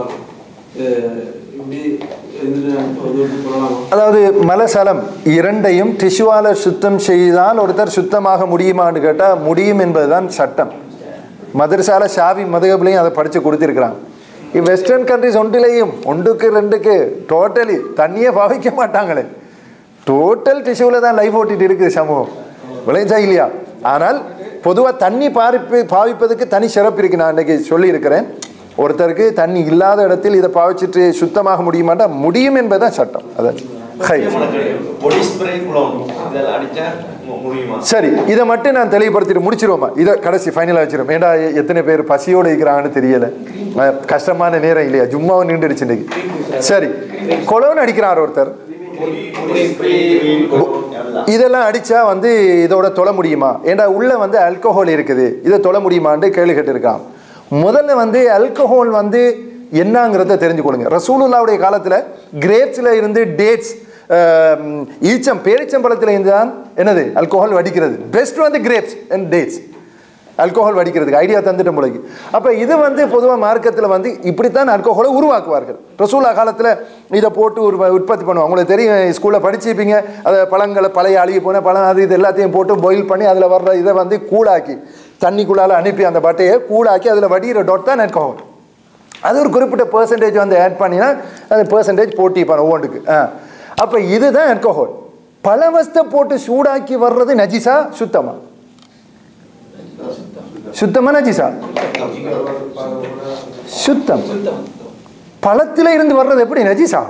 அஹ் இப்படி இருந்துட்டு ஒரு தூரத்துக்கு போகலாமா அதாவது மலசலம் இரண்டையும் டிஷ்யூவால சுத்தம் செய்தால் ஒருத்தர் சுத்தமாக முடியுமான்னு கேட்டால் முடியும் என்பதுதான் சட்டம் மதரசால ஷாவி மதுகபிலையும் அதை படித்து கொடுத்துருக்குறாங்க வெஸ்டர்ன் கண்ட்ரிஸ் ஒன்றிலையும் ஒன்றுக்கு ரெண்டுக்கு டோட்டலி தண்ணியே பாவிக்க மாட்டாங்களே டோட்டல் டிஷ்யூவில் தான் லைஃப் ஓட்டிட்டு இருக்குது சமூகம் விளைஞ்சா இல்லையா ஆனால் பொதுவாக தண்ணி பாவிப்பு பாவிப்பதுக்கு தனி சிறப்பு இருக்கு நான் இன்னைக்கு சொல்லியிருக்கிறேன் ஒருத்தருக்கு தண்ணி இல்லாத இடத்தில் இதை பாவிச்சிட்டு சுத்தமாக முடியுமாட்டா முடியும் என்பதுதான் சட்டம் அதான் ஹை பொடி ஸ்ப்ரே குளம் இதெல்லாம் அடிச்சா மு- முடியுமா சரி இதை மட்டும் நான் தெளிவுபடுத்திட்டு முடிச்சிருவோமா இதை கடைசி ஃபைனலாக வச்சிருவோம் ஏண்டா எ- எத்தனை பேர் பசியோடு இருக்கிறாங்கன்னு தெரியல அஹ், கஷ்டமான நேரம் இல்லையா ஜும்மாவும் நின்றுடுச்சு இன்னைக்கு சரி கொலோன்னு அடிக்கிறார் ஒருத்தர் இதெல்லாம் அடிச்சா வந்து இதோட தொலை முடியுமா ஏண்டா உள்ள வந்து ஆல்கஹால் இருக்குது இதை தொலை முடியுமான்னு கேள்வி கேட்டிருக்கான் முதல்ல வந்து ஆல்கஹால் வந்து என்னங்கிறத தெரிஞ்சுக்கொள்ளுங்க ரசூலுல்லாவுடைய காலத்துல கிரேப்ஸ்ல இருந்து டேட்ஸ் ஈச்சம் பேரிச்சம்பழத்துல இருந்து தான் என்னது ஆல்கஹால் வடிக்கிறது பெஸ்ட் வந்து கிரேப்ஸ் அண்ட் டேட்ஸ் ஆல்கோஹால் வடிக்கிறதுக்கு ஐடியா தந்துட்ட முளைக்கு அப்போ இது வந்து பொதுவாக மார்க்கத்தில் வந்து இப்படித்தான் ஆல்கோஹாலை உருவாக்குவார்கள் ரசூலா காலத்தில் இதை போட்டு ஒரு உற்பத்தி பண்ணுவாங்க உங்களுக்கு தெரியும் ஸ்கூலில் படிச்சிருப்பீங்க அதை பழங்களை பழைய அழுகி போன பழம் அது இது எல்லாத்தையும் போட்டு பாயில் பண்ணி அதில் வர்ற இதை வந்து கூழாக்கி தண்ணிக்குள்ளால அனுப்பி அந்த பட்டையை கூழாக்கி அதில் வடிகிற டொட் தான் ஆல்கோஹால் அது ஒரு குறிப்பிட்ட பெர்சன்டேஜ் வந்து ஆட் பண்ணினா அந்த பெர்சன்டேஜ் போட்டிப்பான் ஒவ்வொன்றுக்கு ஆ அப்போ இதுதான் ஆல்கோஹால் பழவஸ்தை போட்டு சூடாக்கி வர்றது நஜிசா சுத்தமா சுத்தமா நஜிசா சுத்தம் பழத்தில இருந்து வர்றது எப்படி நஜிசா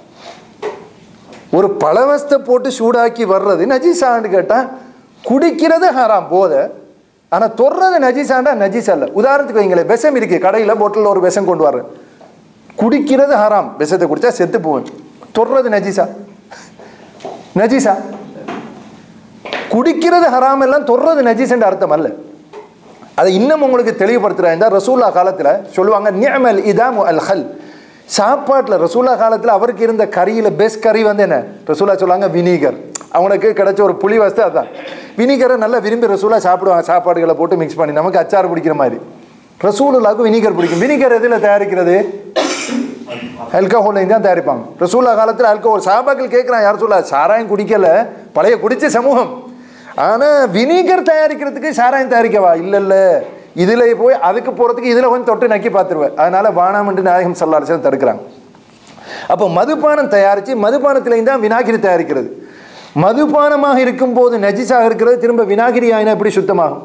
ஒரு பழவஸ்தை போட்டு சூடாக்கி வர்றது நஜிசான்னு கேட்டா குடிக்கிறது ஹராம் போத ஆனா தொடுறது நஜிசாண்டா நஜிஸ் அல்ல உதாரணத்துக்கு வைங்களேன் விஷம் இருக்கு கடையில பொட்டில் ஒரு விஷம் கொண்டு வர்றேன் குடிக்கிறது ஹராம் விஷத்தை குடிச்சா செத்து போவேன் தொடுறது நஜிசா நஜிசா குடிக்கிறது ஹராம் எல்லாம் தொடுறது நஜிஸ்ன்ற அர்த்தம் அல்ல அதை இன்னும் உங்களுக்கு தெளிவுபடுத்துறாங்க ரசூல்லா காலத்துல சொல்லுவாங்க நியமல் இதாம் அல் ஹல் சாப்பாட்டில் ரசூல்லா காலத்தில் அவருக்கு இருந்த கறியில் பெஸ்ட் கறி வந்து என்ன ரசூலா சொல்லுவாங்க வினிகர் அவனுக்கு கிடைச்ச ஒரு புளி வசதி அதான் வினிகரை நல்லா விரும்பி ரசூலா சாப்பிடுவாங்க சாப்பாடுகளை போட்டு மிக்ஸ் பண்ணி நமக்கு அச்சார் பிடிக்கிற மாதிரி ரசூலுல்லாவுக்கு வினிகர் பிடிக்கும் வினிகர் எதில் தயாரிக்கிறது ஆல்கஹோலையும் தான் தயாரிப்பாங்க ரசூல்லா காலத்தில் ஆல்கஹோல் சாபாக்கள் கேட்குறான் யார் சொல்ல சாராயம் குடிக்கல பழைய குடிச்ச சமூகம் ஆனால் வினிகர் தயாரிக்கிறதுக்கு சாராயம் தயாரிக்கவா இல்லை இல்லை இதில் போய் அதுக்கு போகிறதுக்கு இதில் கொஞ்சம் தொட்டு நக்கி பார்த்துருவேன் அதனால வானாமன்று நாயகம் சல்லாலிசன் தடுக்கிறாங்க அப்போ மதுபானம் தயாரித்து மதுபானத்திலையும் தான் வினாகிரி தயாரிக்கிறது மதுபானமாக இருக்கும்போது நஜிஸாக இருக்கிறது திரும்ப வினாகிரி ஆயினா எப்படி சுத்தமாகும்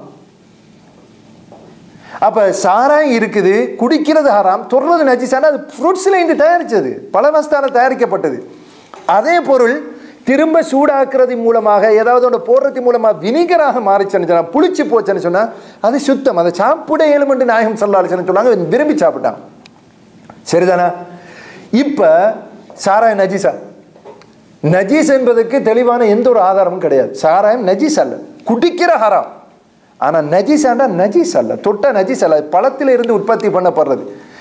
அப்ப சாராயம் இருக்குது குடிக்கிறது ஹராம் தொடுறது நஜிசான அது ஃப்ரூட்ஸ்ல இருந்து தயாரிச்சது பழவஸ்தான தயாரிக்கப்பட்டது அதே பொருள் திரும்ப சூடாக்குறது மூலமாக ஏதாவது ஒன்று போடுறது மூலமாக வினிகராக மாறிச்சுன்னு சொன்னா புளிச்சு போச்சுன்னு சொன்னா அது சுத்தம் அதை சாப்பிட ஏழுமண்டு நாயகம் சொல்லாலுச்சுன்னு சொன்னாங்க விரும்பி சாப்பிட்டான் சரிதானா இப்ப சாராயம் நஜீஸா நஜீஸ் என்பதற்கு தெளிவான எந்த ஒரு ஆதாரமும் கிடையாது சாராயம் நஜீஸ் அல்ல குடிக்கிற ஹராம் ஆனா நஜீஸாண்டா நஜீஸ் அல்ல தொட்ட நஜீஸ் அல்ல அது பழத்தில இருந்து உற்பத்தி பண்ணப்படுறது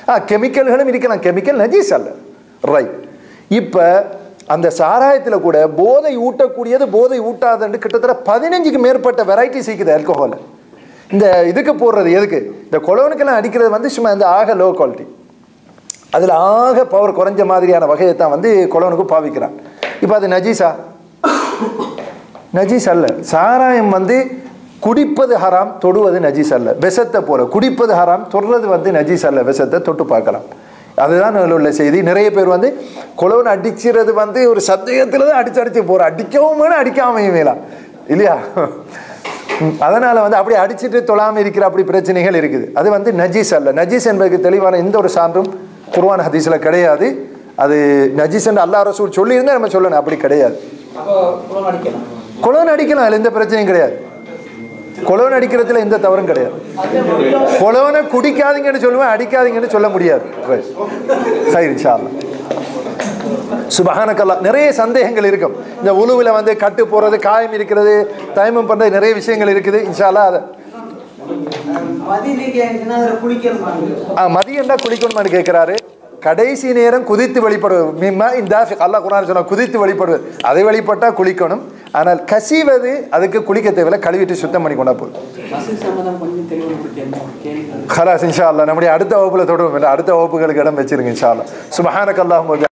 ஆ கெமிக்கல்களும் இருக்கலாம் கெமிக்கல் நஜீஸ் அல்ல ரைட் இப்போ அந்த சாராயத்தில் கூட போதை ஊட்டக்கூடியது போதை ஊட்டாதுன்னு கிட்டத்தட்ட பதினஞ்சுக்கு மேற்பட்ட வெரைட்டிஸ் இருக்குது ஆல்கோஹால் இந்த இதுக்கு போடுறது எதுக்கு இந்த கொலோனுக்கெல்லாம் அடிக்கிறது வந்து சும்மா இந்த ஆக லோ குவாலிட்டி அதில் ஆக பவர் குறைஞ்ச மாதிரியான வகையை தான் வந்து கொலோனுக்கு பாவிக்கிறான் இப்போ அது நஜீஸா நஜீஸ் அல்ல சாராயம் வந்து குடிப்பது ஹராம் தொடுவது நஜீஸ் அல்ல விஷத்தை போல குடிப்பது ஹராம் தொடுறது வந்து நஜீஸ் அல்ல விஷத்தை தொட்டு பார்க்கலாம் அதுதான் அதில் உள்ள செய்தி நிறைய பேர் வந்து குளவன் அடிக்கிறது வந்து ஒரு சந்தேகத்தில் தான் அடிச்சு அடிச்சு போகிற அடிக்கவும் வேணும் அடிக்காமையும் வேலாம் இல்லையா ம், அதனால வந்து அப்படி அடிச்சுட்டு தொழாம இருக்கிற அப்படி பிரச்சனைகள் இருக்குது அது வந்து நஜீஸ் அல்ல நஜீஸ் என்பதுக்கு தெளிவான எந்த ஒரு சான்றும் குர்ஆன் ஹதீஸ்ல கிடையாது அது நஜீஸ் என்று அல்லாஹ் ரசூல் சொல்லியிருந்தா நம்ம சொல்லணும் அப்படி கிடையாது அப்போ குளம் அடிக்கலாம் கொலோன் அடிக்கலாம் அதில் எந்த பிரச்சனையும் கிடையாது கொலோன் அடிக்கிறதுல எந்த தவறும் கிடையாது கொலோனை குடிக்காதீங்கன்னு சொல்லுவேன் அடிக்காதீங்கன்னு சொல்ல முடியாது Right. சரி இன்ஷா அல்லாஹ். சுபஹானக்கல்லா நிறைய சந்தேகங்கள் இருக்கும் இந்த உழுவில் வந்து கட்டு போறது காயம் இருக்கிறது தயமம் பண்றது நிறைய விஷயங்கள் இருக்குது இன்ஷால்லா அதை மதியத்துக்கு இருந்துச்சுன்னா அதில் குளிக்கணும் ஆ, மதியம் தான் குளிக்கணுமான்னு கேட்கிறாரு கடைசி நேரம் குதித்து வெளிப்படுவது மிம்மா இந்த அல்லாஹ் குரான் சொன்னா குதித்து வெளிப்படுவது அதை வெளிப்பட்டா குளிக்கணும் ஆனால் கசிவது அதுக்கு குளிக்க தேவையில்ல கழுவிட்டு சுத்தம் பண்ணி கொண்டா போதும் மசில் சம்மதம் கொஞ்சம் தெளிவுபடுத்தி கேள்வி خلاص ان شاء الله நம்முடைய அடுத்த வகுப்புல தொடரும் இல்ல அடுத்த வகுப்புகளுக்கு இடம் வச்சிருங்க இன்ஷா அல்லாஹ் சுபஹானக அல்லாஹும்ம